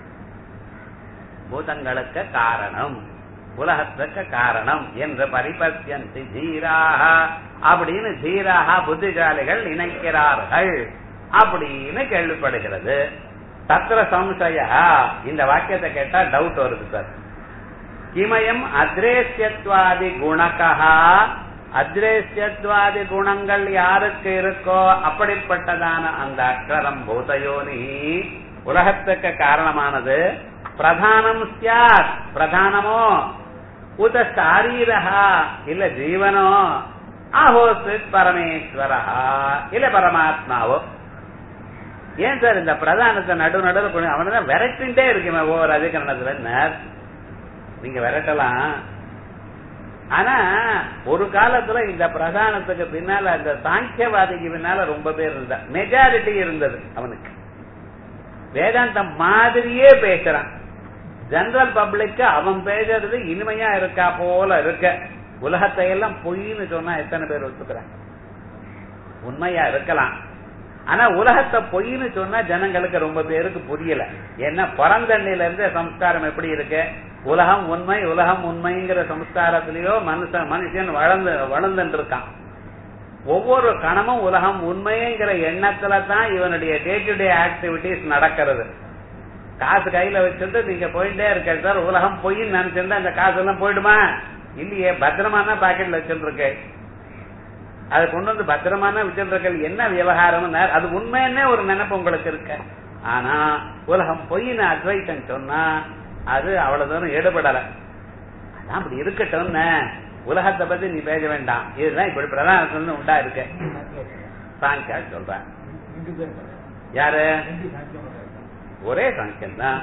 பூதங்களுக்கு காரணம் உலகத்துக்கு காரணம் என்று பரிபத்தியந்தி தீராக அப்படின்னு தீராக புத்திசாலிகள் நினைக்கிறார்கள் அப்படின்னு கேள்விப்படுகிறது தத்திர சம்சய இந்த வாக்கியத்தை கேட்டா டவுட் வருது சார் கிமயம் அத்ரேசியத்வாதி குணகா அத்ரேசியத்வாதி குணங்கள் யாருக்கு இருக்கோ அப்படிப்பட்டதான அந்த அக்ஷரம் பூதயோனி உலகத்துக்கு காரணமானது பிரதானம் சியாத் பிரதானமோ உத சாரீரஹா இல்ல ஜீவனோ ஆஹோஸ்வித் பரமேஸ்வரஹா இல்ல பரமாத்மாவோ ஏன் சார் இந்த பிரதானத்தை நடு நடுவில் அவனதான் விரட்டின்டே இருக்குமே ஒவ்வொரு அதிகரணத்துல நேர் நீங்க விரட்டலாம் ஆனா ஒரு காலத்துல இந்த பிரதானத்துக்கு பின்னால அந்த சாங்கியவாதிக்கு பின்னால ரொம்ப பேர் இருந்தா மெஜாரிட்டி இருந்தது அவனுக்கு வேதாந்தம் மாதிரியே பேசுறான் ஜெனரல் பப்ளிக்கு அவன் பேசுறது இனிமையா இருக்கா போல இருக்க உலகத்தை எல்லாம் பொய்ன்னு சொன்னா எத்தனை பேர் ஒத்துக்கிறான் உண்மையா இருக்கலாம் ஆனா உலகத்தை பொய்ன்னு சொன்னா ஜனங்களுக்கு ரொம்ப பேருக்கு புரியல ஏன்னா பிறந்தண்ணில இருந்து சம்ஸ்காரம் எப்படி இருக்கு உலகம் உண்மை உலகம் உண்மைங்கிற சம்ஸ்காரத்திலேயோ மனுஷன் மனுஷன் வளர்ந்து வளர்ந்துட்டு இருக்கான் ஒவ்வொரு கணமும் உலகம் உண்மைங்கிற எண்ணத்துல தான் இவனுடைய டே டு டே ஆக்டிவிட்டிஸ் நடக்கிறது காசு கையில வச்சுட்டு நீங்க போயிட்டே இருக்க சார் உலகம் பொய்ன்னு நினைச்சிருந்தா அந்த காசு எல்லாம் போயிடுமா இல்லையே பத்திரமான பாக்கெட்ல வச்சுட்டு அதை கொண்டு வந்து பத்திரமான வச்சிருக்கீர்கள் என்ன விவகாரம் அது உண்மைன்னே ஒரு நினைப்பு உங்களுக்கு இருக்கு ஆனா உலகம் பொய்னு அத்வைத்தம் சொன்னா அது அவ்வளவு தூரம் ஈடுபடல அதான் அப்படி இருக்கட்டும் உலகத்தை பத்தி நீ பேச வேண்டாம் இதுதான் இப்படி பிரதானத்துல உண்டா இருக்க சாங்கியா சொல்ற யாரு ஒரே சாங்கியம் தான்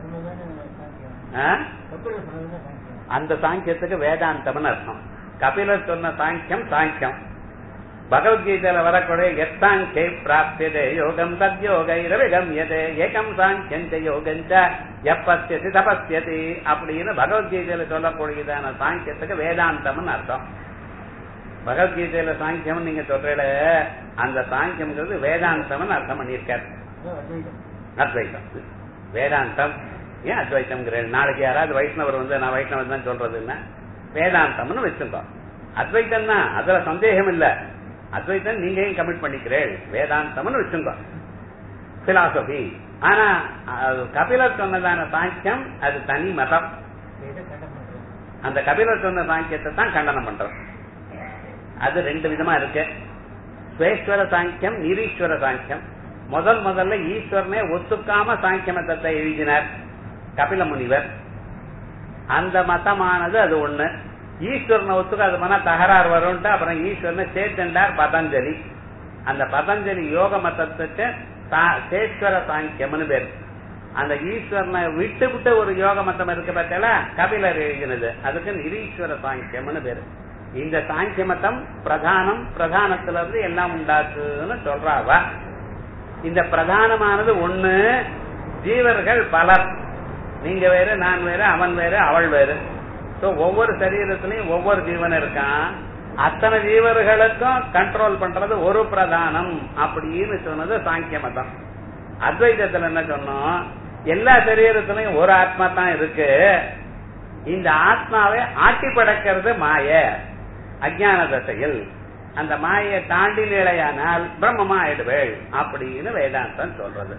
அந்த சாங்கியத்துக்கு வேதாந்தம்னு அர்த்தம் கபிலர் சொன்ன சாங்கியம் சாங்கியம் பகவத்கீதையில வரக்கூடிய எத்தாங்கே பிராப்தியதே யோகம் தத்யோகைரவிகம்யதே ஏகம் சாங்கியஞ்ச யோகஞ்ச எப்பத்தியதி தபஸ்யதி அப்படின்னு பகவத்கீதையில சொல்லக்கூடியதான சாங்கியத்துக்கு வேதாந்தம்னு அர்த்தம் பகவத்கீதையில சாங்கியம் நீங்க சொல்றீல அந்த சாங்கியம்ங்கிறது வேதாந்தம்னு அர்த்தம் பண்ணியிருக்காரு அத்வைத்தம் வேதாந்தம் ஏன் அத்வைத்தம் நாளைக்கு யாராவது வைஷ்ணவர் வந்து நான் வைஷ்ணவர் தான் சொல்றதுன்னா வேதாந்தம்னு வச்சிருக்கோம் அத்வைத்தம் தான் அதுல சந்தேகம் இல்ல அத்வைத்தம் நீங்க ஏன் கமிட் பண்ணிக்கிறேன் வேதாந்தம்னு வச்சுங்க பிலாசபி ஆனா கபிலர் சொன்னதான சாங்கியம் அது தனி மதம் அந்த கபிலர் சொன்ன சாங்கியத்தை தான் கண்டனம் பண்றோம் அது ரெண்டு விதமா இருக்கு ஸ்வேஸ்வர சாங்கியம் நிரீஸ்வர சாங்கியம் முதல் முதல்ல ஈஸ்வரனே ஒத்துக்காம சாங்கிய மதத்தை எழுதினார் கபில முனிவர் அந்த மதமானது அது ஒண்ணு ஈஸ்வரனை ஒத்துக்க அது பண்ணா தகராறு வரும்ட்டு அப்புறம் ஈஸ்வரனை சேர்த்துண்டார் பதஞ்சலி அந்த பதஞ்சலி யோக மதத்துக்கு சேஸ்வர சாங்கியம்னு பேரு அந்த ஈஸ்வரனை விட்டு விட்டு ஒரு யோக மதம் இருக்கு பார்த்தல கபிலர் எழுதினது அதுக்கு நிரீஸ்வர சாங்கியம்னு பேரு இந்த சாங்கிய மதம் பிரதானம் பிரதானத்துல இருந்து எல்லாம் உண்டாக்குன்னு சொல்றாவ இந்த பிரதானமானது ஒண்ணு ஜீவர்கள் பலர் நீங்க வேறு நான் வேறு அவன் வேறு அவள் வேறு சோ ஒவ்வொரு சரீரத்திலையும் ஒவ்வொரு ஜீவன் இருக்கான் அத்தனை ஜீவர்களுக்கும் கண்ட்ரோல் பண்றது ஒரு பிரதானம் அப்படின்னு சொன்னது சாங்கிய மதம் அத்வைதத்துல என்ன சொன்னோம் எல்லா சரீரத்திலையும் ஒரு ஆத்மா தான் இருக்கு இந்த ஆத்மாவை ஆட்டி படைக்கிறது மாய அஜான தசையில் அந்த மாயை தாண்டி நிலையானால் பிரம்மமா ஆயிடுவேள் அப்படின்னு வேதாந்தம் சொல்றது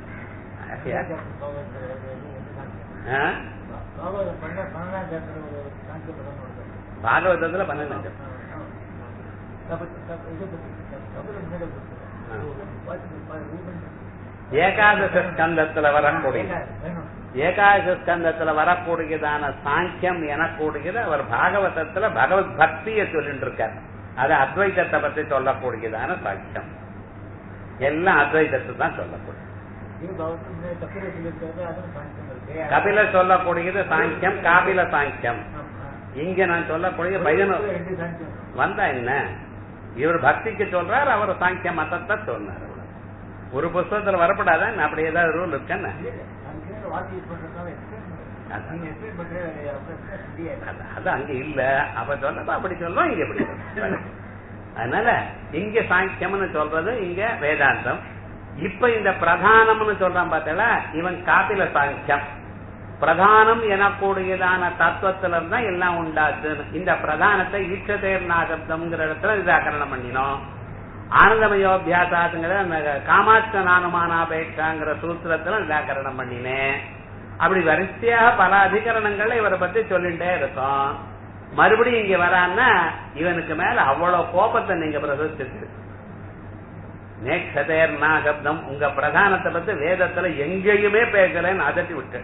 பாகவதத்துல பன்னெண்டு ஏகாதச ஸ்கந்தத்துல வரக்கூடிய ஏகாதச ஸ்கந்தத்துல வரக்கூடியதான சாங்கியம் எனக்கூடியது அவர் பாகவதத்துல பகவத் பக்திய சொல்லிட்டு இருக்கார் அது அத்வைதத்தை பத்தி சொல்லக்கூடியதான சாங்கியம் எல்லாம் அத்வைதத்தை தான் சொல்லக்கூடிய கபில சொல்லக்கூடியது சாங்கியம் காபில சாங்கியம் இங்க நான் சொல்லக்கூடிய பையன் வந்தா என்ன இவர் பக்திக்கு சொல்றார் அவர் சாங்கிய மதத்தை சொன்னார் ஒரு புஸ்தகத்துல வரப்படாத அப்படி ஏதாவது ரூல் இருக்கன்னு அது அங்க இல்ல அப்ப சொன்னப்ப அப்படி சொல்லுவோம் இங்க எப்படி அதனால இங்க சாங்கியம்னு சொல்றது இங்க வேதாந்தம் இப்ப இந்த பிரதானம்னு சொல்றான் பார்த்தல இவன் காப்பில சாங்கியம் பிரதானம் எனக்கூடியதான தத்துவத்துல இருந்தா எல்லாம் உண்டாச்சு இந்த பிரதானத்தை ஈட்சதேர் நாகப்தம்ங்கிற இடத்துல விதாக்கரணம் பண்ணினோம் ஆனந்தமயோபியாசாத்துங்கிற அந்த காமாட்ச நானுமானாபேட்சாங்கிற சூத்திரத்துல விதாக்கரணம் பண்ணினேன் அப்படி வரிசையாக பல அதிகரணங்கள்ல இவரை பத்தி சொல்லிட்டே இருக்கோம் மறுபடியும் இங்க வரான்னா இவனுக்கு மேல அவ்வளவு கோபத்தை நீங்க பிரதர்சிச்சு நேக்ஷதேர் நாகப்தம் உங்க பிரதானத்தை பத்தி வேதத்துல எங்கேயுமே பேசலன்னு அதட்டி விட்டு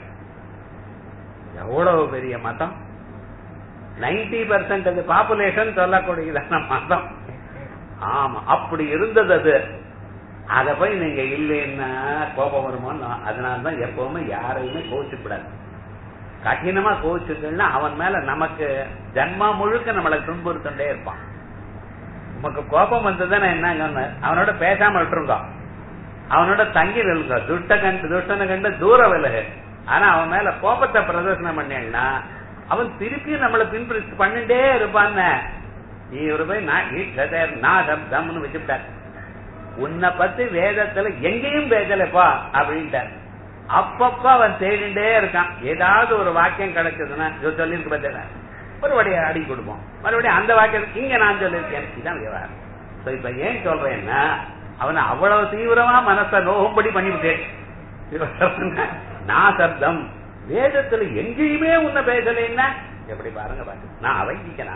எவ்வளவு பெரிய மதம் நைன்டி பர்சன்ட் அது பாப்புலேஷன் சொல்லக்கூடியதான மதம் ஆமா அப்படி இருந்தது அது அத போய் நீங்க இல்லைன்னா கோபம் வருமோ அதனாலதான் எப்பவுமே யாரையுமே கோச்சுக்கூடாது கடினமா கோச்சுக்கள்னா அவன் மேல நமக்கு ஜன்மா முழுக்க நம்மளை துன்புறுத்தண்டே இருப்பான் உமக்கு கோபம் வந்ததுன்னா என்னங்க அவனோட பேசாம விட்டுருங்க அவனோட தங்கி நில்லுங்க துட்ட கண்டு துஷ்டனை கண்டு தூர விலகு ஆனா அவன் மேல கோபத்தை பிரதர்சனம் பண்ணேன்னா அவன் திருப்பி நம்மளை பின்பற்றி பண்ணிட்டே இருப்பான்னு இவரு போய் நான் சப்தம்னு வச்சுட்டார் உன்னை பத்தி வேதத்துல எங்கேயும் பேசலப்பா அப்படின்ட்டார் அப்பப்ப அவன் தேடிண்டே இருக்கான் ஏதாவது ஒரு வாக்கியம் கிடைச்சதுன்னா சொல்லிருக்கு பார்த்தா மறுபடியும் அடி கொடுப்போம் மறுபடியும் அந்த வாக்கியம் இங்க நான் சொல்லியிருக்கேன் இதுதான் விவகாரம் இப்ப ஏன் சொல்றேன்னா அவனை அவ்வளவு தீவிரமா மனசை நோகும்படி பண்ணிவிட்டேன் நான் சப்தம் வேதத்துல எங்கேயுமே உன்னை பேசலைன்னா எப்படி பாருங்க பாருங்க நான் வைதிக்கனா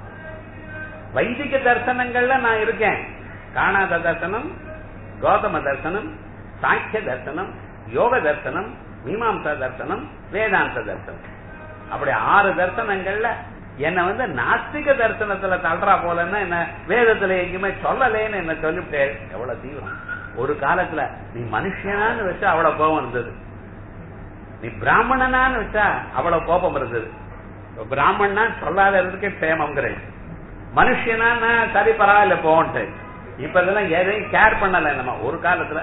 வைதிக தர்சனங்கள்ல நான் இருக்கேன் காணாத தர்சனம் கௌதம தர்சனம் சாங்கிய தர்சனம் யோக தர்சனம் மீமாம்சா தர்சனம் வேதாந்த தர்சனம் அப்படி ஆறு தர்சனங்கள்ல என்ன வந்து நாஸ்திக தர்சனத்துல தள்ளுறா போலன்னா என்ன வேதத்துல எங்கேயுமே சொல்லலேன்னு என்ன சொல்லிவிட்டே எவ்வளவு தீவிரம் ஒரு காலத்துல நீ மனுஷனான்னு வச்சா அவ்வளவு கோபம் இருந்தது நீ பிராமணனான்னு வச்சா அவ்வளவு கோபம் இருந்தது பிராமணனா சொல்லாத இருந்துக்கே சேமங்கிறேன் மனுஷனா சரி பரவாயில்ல போன்ட்டு இப்ப இதெல்லாம் எதையும் கேர் பண்ணல நம்ம ஒரு காலத்துல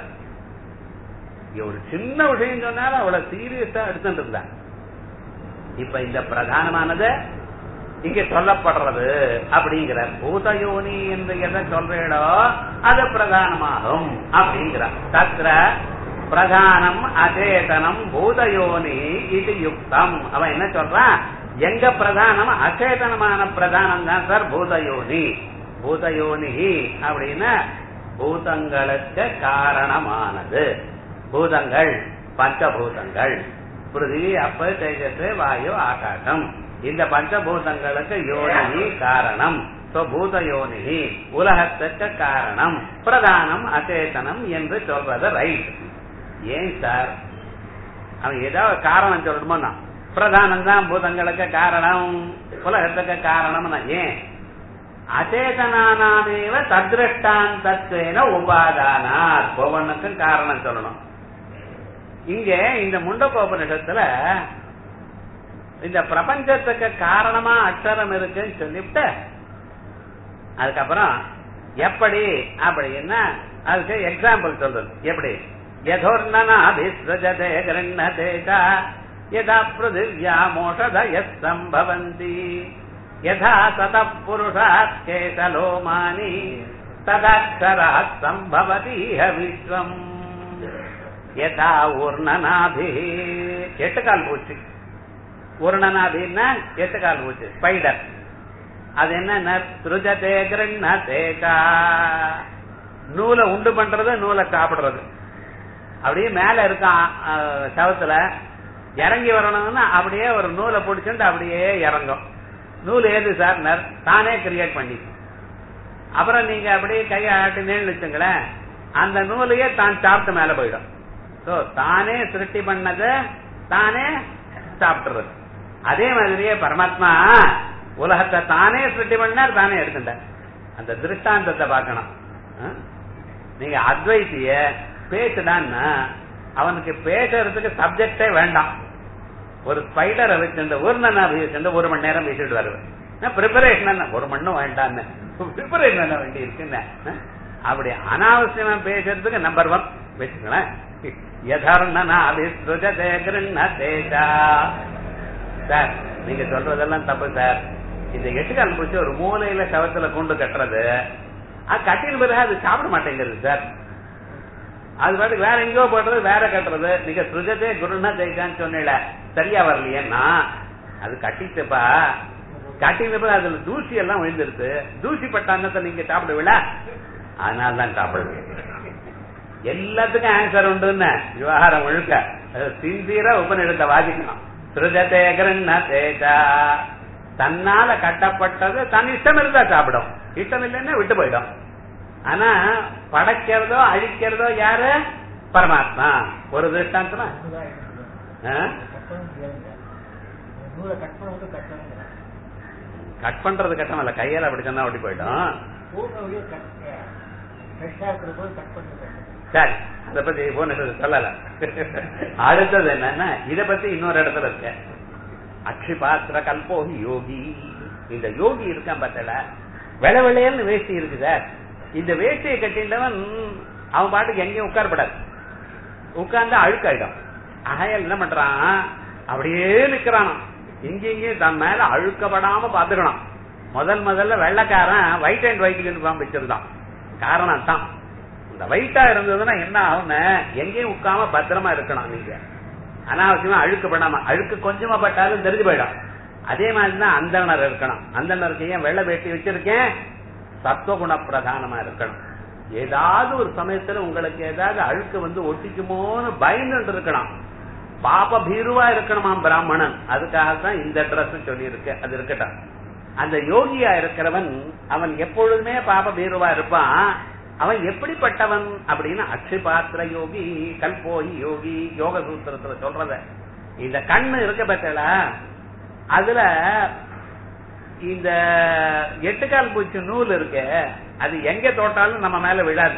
ஒரு சின்ன விஷயம் சொன்னாலும் அவ்வளவு சீரியஸா எடுத்துட்டு இருந்தாங்க இப்ப இந்த பிரதானமானது இங்க சொல்லப்படுறது அப்படிங்கிற பூதயோனி என்று எதை சொல்றீடோ அது பிரதானமாகும் அப்படிங்கிறார் தத்திர பிரதானம் அச்சேதனம் பூதயோனி இது யுக்தம் அவன் என்ன சொல்றான் எங்க பிரதானம் அச்சேதனமான பிரதானம் தான் சார் பூதயோனி பூதயோனி அப்படின்னா பூதங்களுக்கு காரணமானது பூதங்கள் பஞ்சபூதங்கள் பிருத்திவி அப்ப தேஜஸ் வாயு ஆகாசம் இந்த பஞ்சபூதங்களுக்கு யோனி காரணம் பூத யோனி உலகத்துக்கு காரணம் பிரதானம் அச்சேதனம் என்று சொல்றது ரைட் ஏன் சார் அவன் ஏதாவது காரணம் சொல்லணுமோ பிரதானம் தான் பூதங்களுக்கு காரணம் உலகத்துக்கு காரணம் ஏன் அச்சேதனானாமேவ தத்ருஷ்டாந்தத்வேன உபாதானார் ஒவ்வொன்றுக்கும் காரணம் சொல்லணும் இங்க இந்த முண்டகோபனிஷத்துல இந்த பிரபஞ்சத்துக்கு காரணமா அக்ஷரம் இருக்குன்னு சொல்லிவிட்டு அதுக்கப்புறம் எப்படி அப்படின்னா அதுக்கு எக்ஸாம்பிள் சொல்றது எப்படி யதோர்ணனாபிஸ்ரஜதே கிருண்ணதேஜா யதா பிருதிவ்யா மோஷதய சம்பவந்தி யதா சத புருஷாத் கேசலோமானி ததாட்சராத் சம்பவதீஹ விஸ்வம் யதா ஊர்ணனாபி எட்டு கால் பூச்சி ஊர்ணனாபின்னா எட்டு கால் பூச்சி ஸ்பைடர் அது என்ன திருஜதே கிருண்ணதேகா நூலை உண்டு பண்றது நூலை சாப்பிடுறது அப்படியே மேல இருக்கான் சவத்துல இறங்கி வரணும்னா அப்படியே ஒரு நூலை பிடிச்சிட்டு அப்படியே இறங்கும் நூல் ஏது சார் தானே கிரியேட் பண்ணி அப்புறம் நீங்க அப்படியே கையை ஆட்டினேன்னு வச்சுங்களேன் அந்த நூலையே தான் சாப்பிட்டு மேல போயிடும் சோ தானே சிருஷ்டி பண்ணத தானே சாப்பிட்டுறது அதே மாதிரியே பரமாத்மா உலகத்தை தானே சிருஷ்டி பண்ணார் தானே எடுத்துட்டார் அந்த திருஷ்டாந்தத்தை பார்க்கணும் நீங்க அத்வைத்திய பேசுடான்னா அவனுக்கு பேசுறதுக்கு சப்ஜெக்டே வேண்டாம் ஒரு ஸ்பைடரை வச்சிருந்த ஒரு நன்னா வச்சிருந்த ஒரு மணி நேரம் பேசிட்டு வருவேன் ப்ரிப்பரேஷன் ஒரு மண்ணும் வேண்டான்னு ப்ரிப்பரேஷன் என்ன வேண்டி இருக்குன்னு அப்படி அனாவசியமா பேசுறதுக்கு நம்பர் ஒன் வச்சுங்களேன் சார் நீங்க சொல்றதெல்லாம் தப்பு சார் இந்த எட்டுக்கால் பிடிச்சி ஒரு மூலையில சவத்துல கொண்டு கட்டுறது அது கட்டின பிறகு அது சாப்பிட மாட்டேங்கிறது சார் அது பாட்டுக்கு வேற எங்கேயோ போடுறது வேற கட்டுறது நீங்க சுஜதே குருன்னா ஜெயிச்சான்னு சொன்னீல சரியா வரலையேன்னா அது கட்டிட்டுப்பா கட்டினப்ப அதுல தூசி எல்லாம் விழுந்துருது தூசி பட்ட அன்னத்தை நீங்க சாப்பிடுவீல அதனால தான் சாப்பிடுவீங்க எல்லாத்துக்கும் ஆன்சர் உண்டுன்னு விவகாரம் முழுக்க சின்சியரா உபநிடத்தை வாதிக்கணும் சுருஜதே கிருண்ண தேஜா தன்னால கட்டப்பட்டது தன் இஷ்டம் இருந்தா சாப்பிடும் இஷ்டம் இல்லைன்னா விட்டு போயிடும் ஆனா படைக்கிறதோ அழிக்கிறதோ யாரு பரமாத்மா ஒரு திருஷ்டாந்தமா நூலா இருக்குது. ஆ? கட் பண்ண முடியாதுங்க அந்த நூலை கட் பண்ண விட்டு கட் பண்ணுங்க கட் பண்றது கட்டம் இல்ல கையால அப்படி சொன்னா ஓடி போயிடும் பூர்ண வழியை கட் ஃப்ரெஷ்ஷாக இருக்கிற போது கட் பண்ணி கட் சரி அத பத்தி போன சொல்லல அடுத்தது என்னன்னா இத பத்தி இன்னொரு இடத்துல இருக்க அக்ஷிபாத்திர கல்போகி யோகி இந்த யோகி இருக்கான் பார்த்தல வெள வெளையல்னு வேஷ்டி இருக்கு சார் இந்த வேஷ்டியை கட்டின்றவன் அவன் பாட்டுக்கு எங்கேயும் உட்காரப்படாது உட்கார்ந்து அழுக்காயிடும் ஆகையால் என்ன பண்றான் அப்படியே நிக்கிறானாம் இங்கேயும் தன் மேல அழுக்கப்படாம பாத்துக்கணும் முதல் முதல்ல வெள்ளைக்காரன் ஒயிட் அண்ட் ஒயிட் யூனிஃபார்ம் வச்சிருந்தான் காரணம் தான் இந்த ஒயிட்டா இருந்ததுன்னா என்ன ஆகும்னு எங்கேயும் உட்காம பத்திரமா இருக்கணும் நீங்க அனாவசியமா அழுக்கப்படாம அழுக்கு கொஞ்சமா பட்டாலும் தெரிஞ்சு போயிடும் அதே மாதிரி தான் அந்தனர் இருக்கணும் அந்தனருக்கு ஏன் வெள்ளை வேட்டி வச்சிருக்கேன் சத்துவகுண பிரதானமா இருக்கணும் ஏதாவது ஒரு சமயத்துல உங்களுக்கு ஏதாவது அழுக்கு வந்து ஒட்டிக்குமோன்னு பயந்துட்டு இருக்கணும் பாப பீருவா இருக்கணுமாம் பிராமணன் அதுக்காக தான் இந்த ட்ரெஸ் சொல்லி இருக்கு அது இருக்கட்டும் அந்த யோகியா இருக்கிறவன் அவன் எப்பொழுதுமே பாப பீருவா இருப்பான் அவன் எப்படிப்பட்டவன் அப்படின்னு அக்ஷிபாத்திர யோகி கல்போகி யோகி யோக சூத்திரத்துல சொல்றத இந்த கண்ணு இருக்க பத்தல அதுல இந்த எட்டுக்கால் பூச்சி நூல் இருக்கு அது எங்க தோட்டாலும் நம்ம மேல விழாது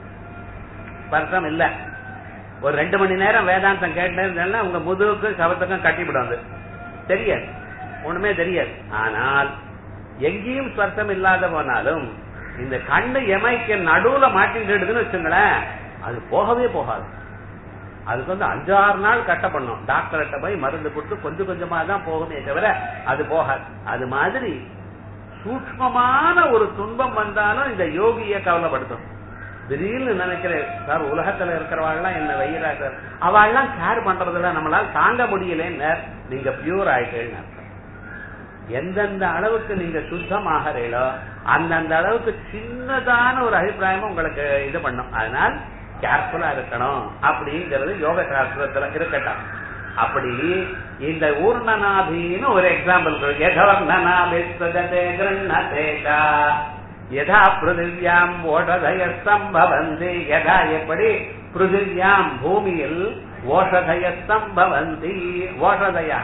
பர்சம் இல்ல ஒரு ரெண்டு மணி நேரம் வேதாந்தம் கேட்டேன்னா உங்க முதுகுக்கு சவத்துக்கும் கட்டிவிடும் அது தெரியாது ஒண்ணுமே தெரியாது ஆனால் எங்கேயும் ஸ்வர்த்தம் இல்லாத போனாலும் இந்த கண்ணு எமைக்கு நடுவுல மாட்டிட்டு வச்சுங்களேன் அது போகவே போகாது அதுக்கு வந்து அஞ்சாறு நாள் கட்ட பண்ணும் டாக்டர்கிட்ட போய் மருந்து கொடுத்து கொஞ்சம் கொஞ்சமா தான் போகுமே தவிர அது போகாது அது மாதிரி சூக்மமான ஒரு துன்பம் வந்தாலும் இந்த யோகிய கவலைப்படுத்தும் திடீர்னு நினைக்கிறேன் சார் உலகத்துல இருக்கிறவாள்லாம் என்ன வெயிலா சார் அவள்லாம் கேர் பண்றதுல நம்மளால தாங்க முடியலன்னு நீங்க பியூர் ஆயிட்டேன்னு அர்த்தம். எந்தெந்த அளவுக்கு நீங்க சுத்தமாகறீங்களோ அந்தந்த அளவுக்கு சின்னதான ஒரு அபிப்பிராயமும் உங்களுக்கு இது பண்ணும் அதனால் கேர்ஃபுல்லா இருக்கணும் அப்படிங்கிறது யோக சாஸ்திரத்துல இருக்கட்டும் அப்படி இந்த ஊர்ணநாபின்னு ஒரு எக்ஸாம்பிள் யதவர்ணநாபிஸ்வதே கிருண்ணதேகா யதா பிருதிவியாம் ஓஷதய சம்பவந்தி யதா எப்படி பிருதிவியாம் பூமியில் ஓஷதய சம்பவந்தி ஓஷதயா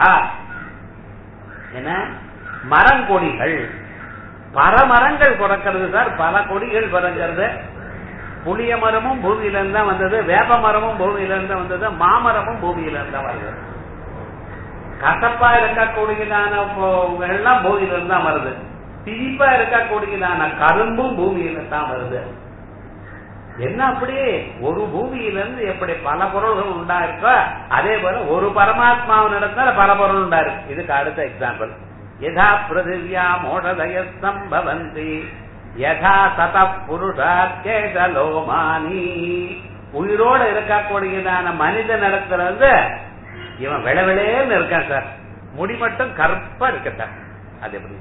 என்ன மரங்கொடிகள் பல மரங்கள் பிறக்கிறது சார் பல கொடிகள் பிறக்கிறது புளிய மரமும் பூமியில இருந்தா வந்தது வேப்ப மரமும் பூமியில இருந்தா வந்தது மாமரமும் பூமியில இருந்தா வருது கசப்பா இருக்கக்கூடியதான பொ- எல்லாம் பூமியில இருந்தா வருது திரிப்பா இருக்கக்கூடியதான கரும்பும் பூமியில தான் வருது என்ன அப்படி ஒரு பூமியில இருந்து எப்படி பல பொருள்கள் உண்டா இருக்கோ அதே போல ஒரு பரமாத்மாவினிடத்துல பல பொருள் உண்டா இருக்கு இதுக்கு அடுத்த எக்ஸாம்பிள் யதா பிருதிவியா மோடதய சம்பவந்தி யதா சத புருஷாக்கேதலோமானி உயிரோட இருக்கக்கூடியதான மனித நடத்துல இருந்து இவன் விளவிளேன்னு இருக்கான் சார் முடி மட்டும் கருப்பா இருக்கட்டான் அது எப்படி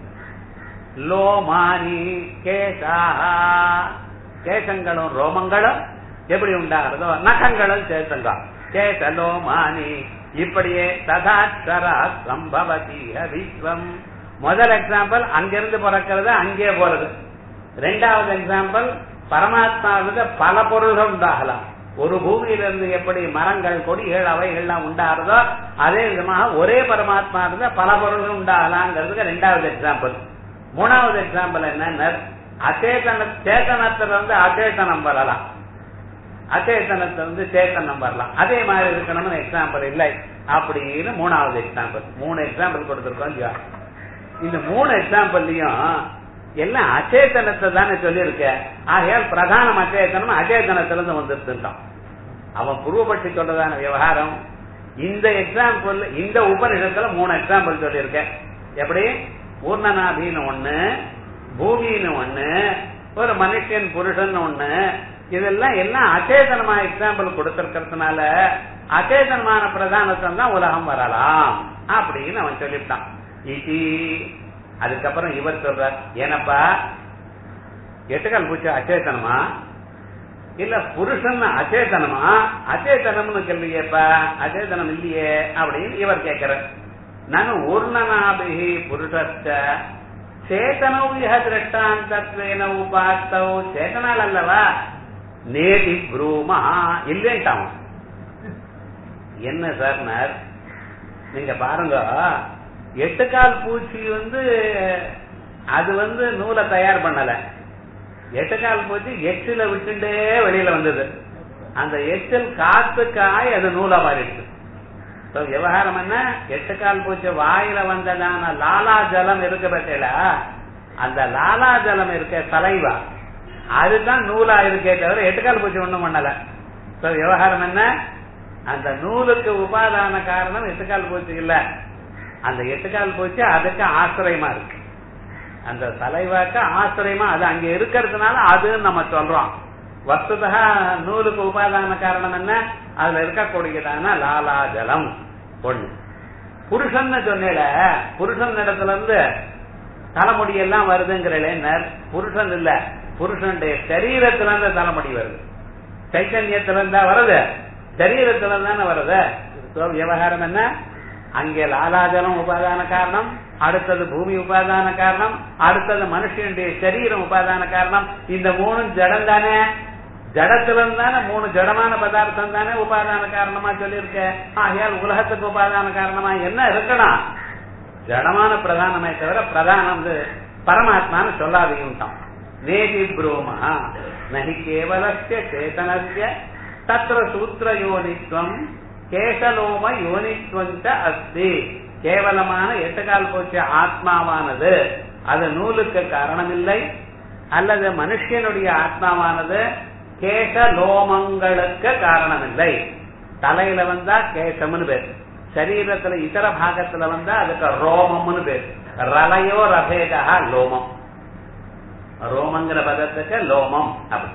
லோமானி கேசாஹா கேசங்களும் ரோமங்களும் எப்படி உண்டாகிறதோ நகங்களும் சேத்தங்க கேச லோமானி இப்படியே ததாட்சரா சம்பவதி விஸ்வம் முதல் எக்ஸாம்பிள் அங்கிருந்து பிறக்கிறது அங்கே போறது ரெண்டாவது எக்ஸாம்பிள் பரமாத்மாவிலிருந்து பல பொருள்கள் உண்டாகலாம் ஒரு பூமியிலிருந்து எப்படி மரங்கள் கொடிகள் அவைகள்லாம் உண்டாகிறதோ அதே விதமாக ஒரே பரமாத்மா இருந்த பல பொருள்கள் உண்டாகலாங்கிறதுக்கு ரெண்டாவது எக்ஸாம்பிள் மூணாவது எக்ஸாம்பிள் என்ன அச்சேதன சேத்தனத்துல இருந்து அச்சேதனம் வரலாம் அச்சேதனத்துல இருந்து சேத்தனம் வரலாம் அதே மாதிரி இருக்கணும்னு எக்ஸாம்பிள் இல்லை அப்படின்னு மூணாவது எக்ஸாம்பிள் மூணு எக்ஸாம்பிள் கொடுத்திருக்கோம் இல்லையா? இந்த மூணு எக்ஸாம்பிள்லயும் எல்லாம் அச்சேதனத்தை தானே சொல்லியிருக்க ஆகையால் பிரதானம் அச்சேதனம் அச்சேதனத்திலிருந்து வந்துருந்துட்டான் அவன் பூர்வபட்சி சொல்றதான விவகாரம் இந்த எக்ஸாம்பிள் இந்த உபநிஷத்துல மூணு எக்ஸாம்பிள் சொல்லியிருக்க எப்படி பூர்ணநாபின்னு ஒண்ணு பூமின்னு ஒண்ணு ஒரு மனுஷன் புருஷன் ஒண்ணு இதெல்லாம் எல்லாம் அச்சேதனமா எக்ஸாம்பிள் கொடுத்திருக்கிறதுனால அச்சேதனமான பிரதானத்தை தான் உலகம் வரலாம் அப்படின்னு அவன் சொல்லிவிட்டான் இதி அதுக்கப்புறம் இவர் சொல்றார் ஏனப்பா எட்டுக்கால் பூச்சி அச்சேதனமா இல்ல புருஷன் அச்சேதனமா அச்சேதனம்னு சொல்லியேப்பா அச்சேதனம் இல்லையே அப்படின்னு இவர் கேட்கிறார் நான் ஊர்ணநாபிகி புருஷஸ்ட சேதனௌ இஹ திருஷ்டாந்தத்வேன உபாஸ்தௌ சேதனால் அல்லவா நேதி ப்ரூமா இல்லைன்ட்டான் என்ன சார் நீங்க பாருங்க எட்டுக்கால் பூச்சி வந்து அது வந்து நூலை தயார் பண்ணல எட்டுக்கால் பூச்சி எச்சில விட்டுண்டே வெளியில வந்தது அந்த எச்சில் காத்துக்காய் அது நூலா மாறிடுச்சு So, விவகாரம் என்ன எட்டுக்கால் பூச்சி வாயில வந்ததான லாலா ஜலம் இருக்க பத்தில அந்த லாலா ஜலம் இருக்க தலைவா அதுதான் நூலா இருக்கே தவிர எட்டுக்கால் பூச்சி ஒண்ணும் பண்ணல So, விவகாரம் என்ன அந்த நூலுக்கு உபாதான காரணம் எட்டுக்கால் பூச்சி இல்ல அந்த எட்டுக்கால் பூச்சி அதுக்கு ஆசிரியமா இருக்கு அந்த தலைவாக்க ஆசிரியமா அது அங்க இருக்கிறதுனால அதுன்னு நம்ம சொல்றோம் வஸ்துதா நூலுக்கு உபாதான காரணம் என்ன அதுல இருக்கக்கூடியதான லாலாஜலம் ஒண்ணு புருஷன் சொன்னேல புருஷன் இடத்துல இருந்து தலைமுடி எல்லாம் வருதுங்கிறேன் புருஷன் இல்ல புருஷனுடைய சரீரத்துல இருந்து தலைமுடி வருது சைத்தன்யத்துல இருந்தா வருது சரீரத்துல தானே வருது So, விவகாரம் என்ன அங்கே லாலாஜலம் உபாதான காரணம் அடுத்தது பூமி உபாதான காரணம் அடுத்தது மனுஷனுடைய சரீரம் உபாதான காரணம் இந்த மூணும் ஜடம் தானே ஜடத்துல தானே மூணு ஜடமான பதார்த்தம் தானே உபாதான காரணமா சொல்லியிருக்க ஆகையால் உலகத்துக்கு உபாதான காரணமா என்ன இருக்கணும் ஜடமான பிரதானமே தவிர பிரதானம் வந்து பரமாத்மான்னு சொல்லாதீங்கட்டான் நேதி புரோமா நகி கேவலஸ்ய சேதனஸ்ய தத்திர சூத்திர யோனித்வம் கேசலோம யோனித்வந்த அஸ்தி கேவலமான எட்டுக்கால் போச்ச ஆத்மாவானது அது நூலுக்கு காரணமில்லை அல்லது மனுஷனுடைய ஆத்மாவானது கேசலோமங்களுக்கு காரணமில்லை தலையில வந்தா கேசம்னு பேர் சரீரத்துல இதர பாகத்துல வந்தா அதுக்கு ரோமம்னு பேர் ரலையோ ரபேதா லோமம் ரோமங்கிற பதத்துக்கு லோமம் அப்படி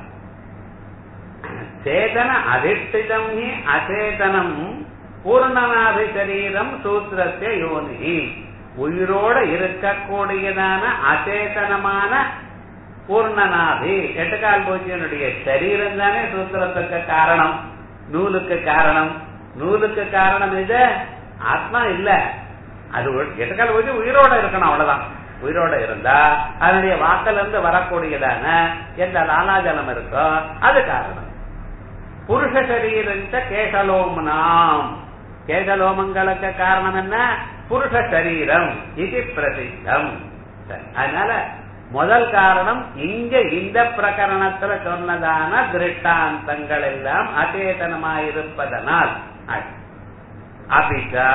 சேதன அதிஷ்டிதம் ஹி அச்சேதனம் பூர்ணநாபி சரீரம் சூத்திரத்தை யோனி உயிரோட இருக்கக்கூடியதான அச்சேதனமான பூர்ணநாபி எட்டுக்கால் பூஜ்யனுடைய சரீரம் தானே சூத்திரத்துக்கு காரணம் நூலுக்கு காரணம் நூலுக்கு காரணம் இது ஆத்மா இல்ல அது எட்டுக்கால் பூஜ்யம் உயிரோட இருக்கணும் அவ்வளவுதான் உயிரோட இருந்தா அதனுடைய வாக்கில இருந்து வரக்கூடியதான எந்த லாலாஜலம் இருக்கோ அது காரணம் புருஷ சரீரஞ்ச கேசலோமனாம் கேசலோமங்களுக்கு காரணம் என்ன புருஷ சரீரம் இது பிரசித்தம் அதனால முதல் காரணம் இங்க இந்த பிரகரணத்துல சொன்னதான திருஷ்டாந்தங்கள் எல்லாம் அச்சேதனமாயிருப்பதனால் அபிச்சா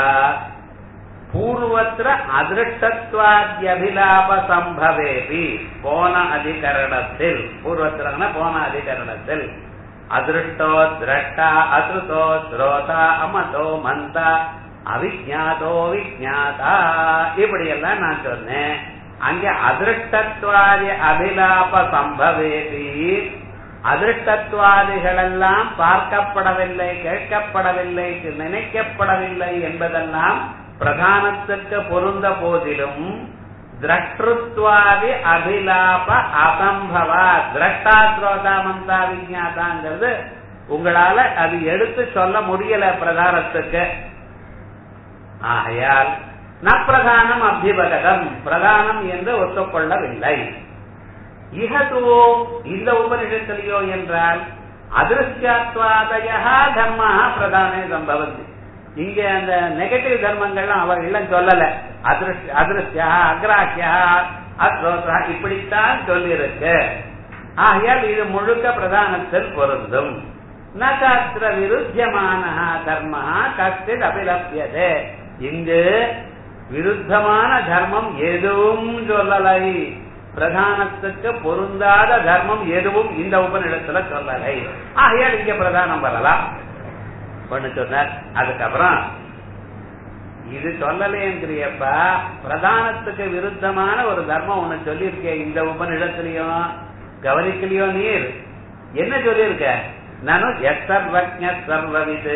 பூர்வத்திர அதிருஷ்டத்வாத்யபிலாப சம்பவேபி போன அதிகரணத்தில் பூர்வத்திரன போன அதிகரணத்தில் அதிருஷ்டோ திரஷ்டா அதிருத்தோ ஸ்ரோதா அமதோ மந்தா அவிஜாதோ விஜாதா இப்படி எல்லாம் நான் சொன்னேன் அங்கே அதிருஷ்டத்வாதி அபிலாப சம்பவேதி அதிருஷ்டத்வாதிகளெல்லாம் பார்க்கப்படவில்லை கேட்கப்படவில்லை நினைக்கப்படவில்லை என்பதெல்லாம் பிரதானத்துக்கு பொருந்த போதிலும் திரஷ்டுத்வாதி அபிலாப அசம்பவா திரஷ்டா ஸ்ரோதா மந்தா விஜாதாங்கிறது உங்களால அது எடுத்து சொல்ல முடியல பிரதானத்துக்கு ஆகையால் நப்பிரதானம் அபிபகதம் பிரதானம் என்று ஒத்துக்கொள்ளவில்லை இகதுவோ இந்த உபனிஷத்திலேயோ என்றால் அதிருஷ்யாத்வாதயா தர்மா பிரதானே சம்பவந்தி இங்க அந்த நெகட்டிவ் தர்மங்கள்லாம் அவ இல்லம் சொல்லல அதிருஷ்ட அதிருஷ்யா அக்ராஹ்யா அஸ்ரோத்ரா இப்படித்தான் சொல்லியிருக்கு ஆகையால் இது முழுக்க பிரதானத்தில் பொருந்தும் நகாத்திர விருத்தியமான தர்ம கஷ்டித் அபிலப்பியதே இங்கு விருத்தமான தர்மம் எதுவும் சொல்லலை பிரதானத்துக்கு பொருந்தாத தர்மம் எதுவும் இந்த உபநிடத்துல சொல்லலை ஆகையால் இங்க பிரதானம் வரலாம் பண்ணு சொன்னார் அதுக்கப்புறம் இது சொல்லலேங்கிறியப்பா பிரதானத்துக்கு விருத்தமான ஒரு தர்மம் ஒண்ணு சொல்லியிருக்கே இந்த உபநிடத்திலையும் கவனிக்கலையோ நீர் என்ன சொல்லியிருக்க நானும் எத்தர்வஜ சர்வவிது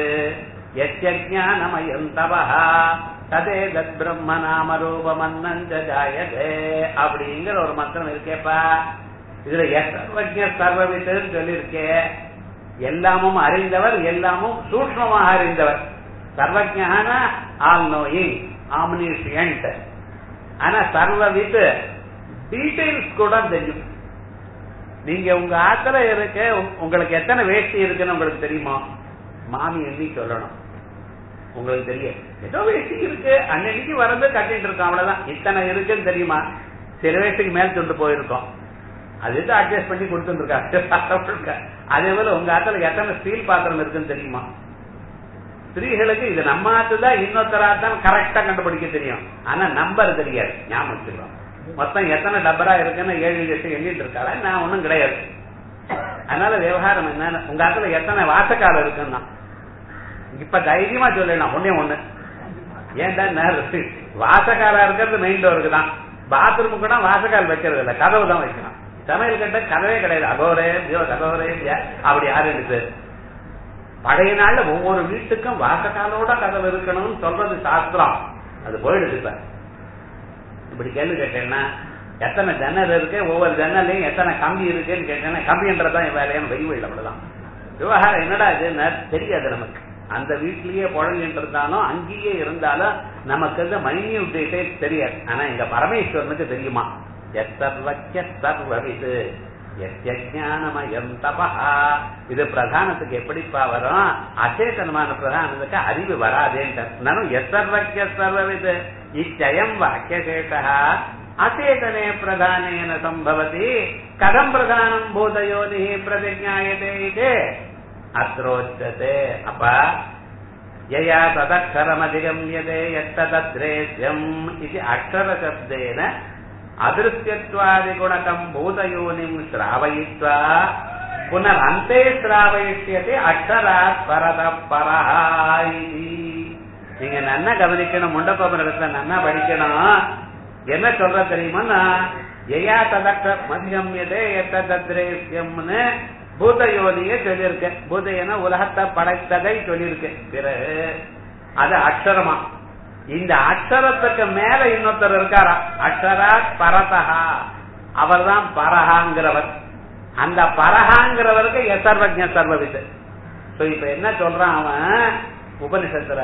எஜானமயம் தவஹா ததே தத் பிரம்ம நாம ரூபமன்னஞ்ச ஜாயதே அப்படிங்கிற ஒரு மந்திரம் இருக்கேப்பா இதுல எத்தர்வஜ சர்வவித்துன்னு சொல்லியிருக்கே எல்லாமும் அறிந்தவர் எல்லாமும் சூக்மமாக அறிந்தவர் சர்வஜான ஆல் நோயிங் ஆம்னிஷியன்ட் ஆனா சர்வவித் டீடைல்ஸ் கூட தெரியும் நீங்க உங்க ஆத்துல இருக்க உங்க- உங்களுக்கு எத்தனை வேஷ்டி இருக்குன்னு உங்களுக்கு தெரியுமா மாமி எண்ணி சொல்லணும் உங்களுக்கு தெரியும் ஏதோ வேஷ்டி இருக்கு அன்னைக்கு வரது கட்டிட்டு இருக்கோம் அவ்வளவுதான் இத்தனை இருக்குன்னு தெரியுமா சில வேஷ்டிக்கு மேல் கொண்டு போயிருக்கோம் அது எது அட்ஜஸ்ட் பண்ணி கொடுத்துருக்காங்க அதே போல உங்க ஆத்துல எத்தனை ஸ்டீல் பாத்திரம் இருக்குன்னு தெரியுமா ஸ்திரீகளுக்கு இது நம்ம ஆத்துதான் இன்னொருத்தரா தான் கரெக்டா கண்டுபிடிக்க தெரியும் ஆனா நம்பர் தெரியாது ஞாபகம் வச்சுக்கலாம் மொத்தம் எத்தனை டப்பரா இருக்குன்னு ஏழு எட்டு எண்ணிட்டு இருக்காளா நான் ஒண்ணும் கிடையாது அதனால விவகாரம் என்ன உங்க ஆத்துல எத்தனை வாசக்காலம் இருக்குன்னா இப்ப தைரியமா சொல்லலாம் ஒண்ணே ஒண்ணு ஏன்டா வாசக்காலா இருக்கிறது மெயின் டோருக்கு தான் பாத்ரூமுக்கு கூட வாசக்கால் வைக்கிறது இல்ல கதவு தான் வைக்கலாம் சமையல் கட்ட கதவே கிடையாது அகோரே ஜியோ கதோரே ஜியா, அப்படி யாரு இருக்கு பழைய நாள்ல ஒவ்வொரு வீட்டுக்கும் வாசக்காலோட கதவு இருக்கணும்னு சொல்றது சாஸ்திரம் அது போயிடுது இப்ப இப்படி கேள்வி கேட்டேன்னா எத்தனை ஜன்னல் இருக்கு ஒவ்வொரு ஜன்னலையும் எத்தனை கம்பி இருக்குன்னு கேட்டேன்னா கம்பின்றதான் வேலையான வெயில் அவ்வளவுதான் விவகாரம் என்னடா இது தெரியாது நமக்கு அந்த வீட்லயே புழங்கிட்டு இருந்தாலும் அங்கேயே இருந்தாலும் நமக்கு இந்த மைன்யூட் டீடைல்ஸ் தெரியாது ஆனா எங்க பரமேஸ்வரனுக்கு தெரியுமா எத்தர்வக்கிய சர்வவிது ஞானமயம் தபஹா இது பிரதானத்துக்கு எப்படிப்பா வரும் அச்சேதனமான பிரதானத்துக்கு அறிவு வராதேன்னு எத்தர்வக்கிய சர்வவிது இச்சயம் வாக்கியசேஷா அச்சேதனே பிரதானேன சம்பவதி கதம் பிரதானம் பூதயோனி பிரதிஜாயதே இது அத்ரோச்சதே அப்பா யயா ததக்ஷரமதிகம்யதே எத்ததத்ரேத்யம் இது அக்ஷரசப்தேன அதிருஷ்யத்வாதிகுணகம் பூதயோனிம் ஸ்ராவயித்வா புனரந்தே ஸ்ராவயிஷ்யதே அக்ஷராத் பரத பரஹா இதி. நீங்க நன்னா கவனிக்கணும் முண்டப்பபுரத்தை நன்னா படிக்கணும் என்ன சொல்ற தெரியுமா எயா ததக்க மதிகம்யதே எத்ததத்ரேத்யம்னு பூதயோனிய சொல்லியிருக்க பூதையன உலகத்தை படைத்ததை சொல்லியிருக்கு பிறகு அது அக்ஷரமா இந்த அக்ஷரத்துக்கு மேல இன்னொருத்தர் இருக்காரா அக்ஷரா பரதஹா அவர்தான் பரஹாங்கிறவர் அந்த பரஹாங்கிறவருக்கு எசர்வஜ சர்வவிது So, இப்ப என்ன சொல்றான் அவன் உபனிஷத்துல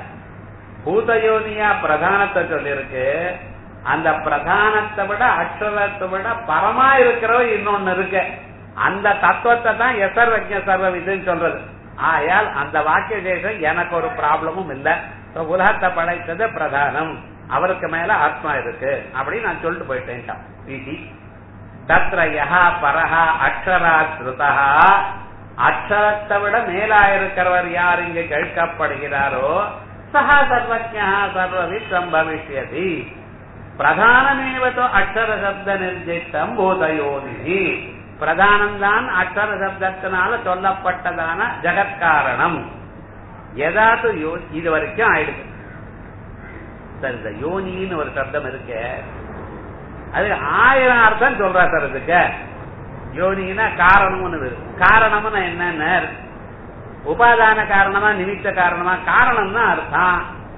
பூதயோனியா பிரதானத்தை சொல்லியிருக்கு அந்த பிரதானத்தை விட அக்ஷரத்தை விட பரமா இருக்கிறவ இன்னொன்னு இருக்கு அந்த தத்துவத்தை தான் எசர்வஜ சர்வவிதுன்னு சொல்றது ஆயால் அந்த வாக்கிய தேசம் எனக்கு ஒரு ப்ராப்ளமும் இல்ல So, உலகத்தை படைத்தது பிரதானம் அவருக்கு மேல ஆத்மா இருக்கு அப்படின்னு நான் சொல்லிட்டு போயிட்டேன்ட்டான் இது தத்ர யஹா பரஹா அக்ஷரா ஸ்ருதா அக்ஷரத்தை விட மேலா இருக்கிறவர் யார் இங்கு கேட்கப்படுகிறாரோ சஹா சர்வஜா சர்வவித் சம்பவிஷ்யதி பிரதானமேவதோ அக்ஷர சப்த நிர்திஷ்டம் பூதயோனி பிரதானம் தான் அக்ஷர சப்தத்தினால சொல்லப்பட்டதான ஜெகத்காரணம் எதாத்து யோ- இது வரைக்கும் ஆயிடுது சார் இந்த யோனின்னு ஒரு சப்தம் இருக்கு அது ஆயிரம் அர்த்தம் சொல்றா சார் இதுக்கு யோனின்னா காரணம்னு இருக்கு. காரணம்னு என்னன்னு உபாதான காரணமா நிமித்த காரணமா காரணம் தான் அர்த்தம்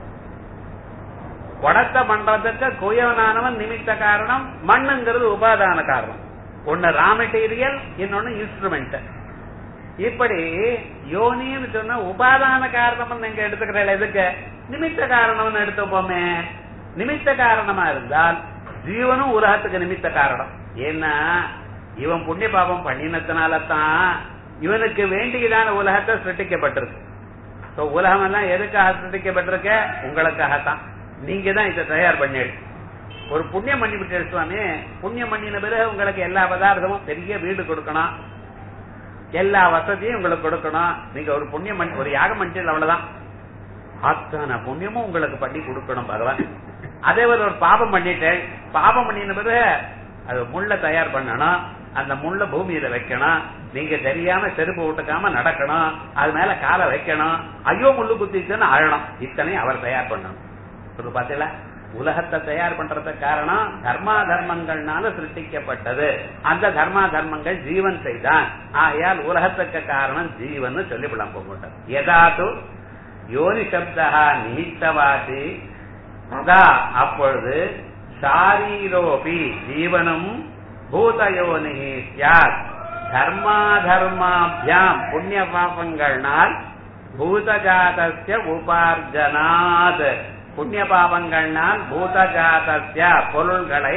குடத்தை பண்றதுக்கு குயவனானவன் நிமித்த காரணம் மண்ணுங்கிறது உபாதான காரணம் ஒன்னு ரா மெட்டீரியல் இன்னொன்னு இன்ஸ்ட்ருமெண்ட் இப்படி யோனின்னு சொன்னா உபாதான காரணம் நீங்க எடுத்துக்கிற எதுக்கு நிமித்த காரணம்னு எடுத்துப்போமே நிமித்த காரணமா இருந்தால் ஜீவனும் உலகத்துக்கு நிமித்த காரணம் ஏன்னா இவன் புண்ணிய பாபம் பண்ணினதுனால தான் இவனுக்கு வேண்டியதான உலகத்தை சிருஷ்டிக்கப்பட்டிருக்கு So, உலகம் எல்லாம் எதுக்காக சிருஷ்டிக்கப்பட்டிருக்க உங்களுக்காகத்தான் நீங்க தான் இதை தயார் பண்ணிடு ஒரு புண்ணியம் பண்ணி விட்டு சுவாமி புண்ணியம் பண்ணின பிறகு உங்களுக்கு எல்லா பதார்த்தமும் பெரிய வீடு கொடுக்கணும் எல்லா வசதியும் உங்களுக்கு கொடுக்கணும் நீங்க ஒரு புண்ணியம் பண்ணி ஒரு யாகம் பண்ணிட்டு அவ்வளவுதான் அத்தனை புண்ணியமும் உங்களுக்கு பண்ணி கொடுக்கணும் பகவான் அதே ஒரு ஒரு பாபம் பண்ணிட்டேன் பாபம் பண்ணின பிறகு அது முள்ள தயார் பண்ணணும் அந்த முள்ள பூமியில வைக்கணும் நீங்க தெரியாம செருப்பு விட்டுக்காம நடக்கணும் அது மேல காலை வைக்கணும் ஐயோ முள்ளு குத்திச்சுன்னு அழணும் இத்தனையும் அவர் தயார் பண்ணணும் சொல்லு பாத்தீங்களா உலகத்தை தயார் பண்றதுக்கு காரணம் தர்மா தர்மங்கள்னால சிருஷ்டிக்கப்பட்டது அந்த தர்மா தர்மங்கள் ஜீவன் செய்தான் ஆகையால் உலகத்துக்கு காரணம் ஜீவன் சொல்லிவிடலாம் போகட்டும் எதாது யோனி சப்தா நிமித்தவாசி ததா அப்பொழுது சாரீரோபி ஜீவனும் பூதயோனி சியாத் தர்மா தர்மாபியாம் புண்ணிய பாபங்கள்னால் பூதஜாதஸ்ய உபார்ஜனாத் புண்ணிய பாபங்கள்னால் பூதஜாதஸ்ய பொருள்களை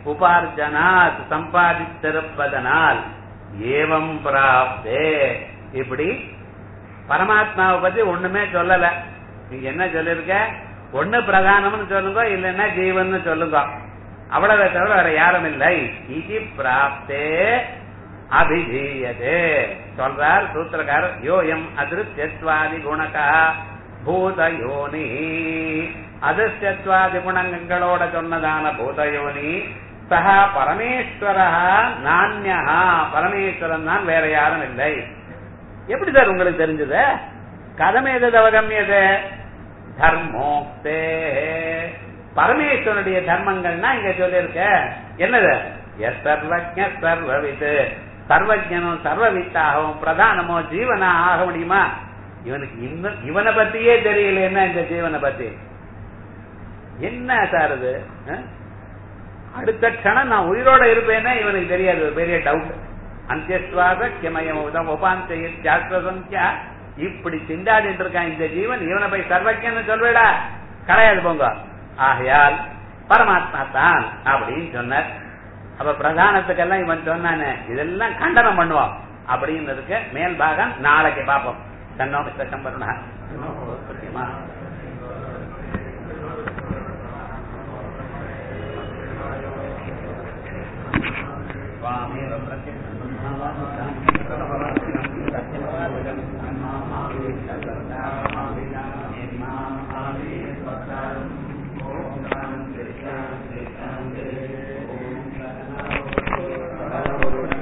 உபார்ஜனாத் சம்பாதித்திருப்பதனால் ஏவம் பிராப்தே இப்படி பரமாத்மாவை பத்தி ஒண்ணுமே சொல்லல நீங்க என்ன சொல்லிருக்க ஒண்ணு பிரதானம்னு சொல்லுங்க இல்லைன்னா ஜீவன் சொல்லுங்க அவ்வளவு தவிர வேற யாரும் இல்லை இது பிராப்தே அபிதீயதே சொல்றார் சூத்திரக்காரர் யோயம் அதிருஷ்யத்வாதி குணகா பூதயோனி அதிர்ஷ்டத்வாதி குணங்களோட சொன்னதான பூதயோனி சஹா பரமேஸ்வரா நானியா பரமேஸ்வரன் தான் வேற யாரும் இல்லை எப்படி சார் உங்களுக்கு தெரிஞ்சது கதமேது அவகமியது தர்மோக்தே பரமேஸ்வரனுடைய தர்மங்கள்னா இங்க சொல்லியிருக்க என்னது எஸ் சர்வஜ சர்வவித்து சர்வஜனும் சர்வவித்தாகவும் பிரதானமோ ஜீவனா ஆக முடியுமா இவனுக்கு இன்னும் இவனை பத்தியே தெரியல என்ன இந்த ஜீவனை பத்தி என்ன சார் இது அஹ்? அடுத்த க்ஷணம் நான் உயிரோட இருப்பேன்னா இவனுக்கு தெரியாது ஒரு பெரிய டவுட் அந்தியஸ்வாச கிமயம் உபாந்தைய ஜாஸ்வசங்கியா இப்படி சிந்தாடிட்டு இருக்கான் இந்த ஜீவன் இவனை போய் சர்வஜன்னு சொல்வேடா கிடையாது போங்க ஆகையால் பரமாத்மா தான் அப்படின்னு சொன்னார் அப்ப பிரதானத்துக்கெல்லாம் இவன் சொன்னானே இதெல்லாம் கண்டனம் பண்ணுவான் அப்படின்னு இருக்கு மேல் பாகம் நாளைக்கு பார்ப்போம் தன்னோ மிஸ்டர் சம்பருணா स्वामेव प्रत्यक्षं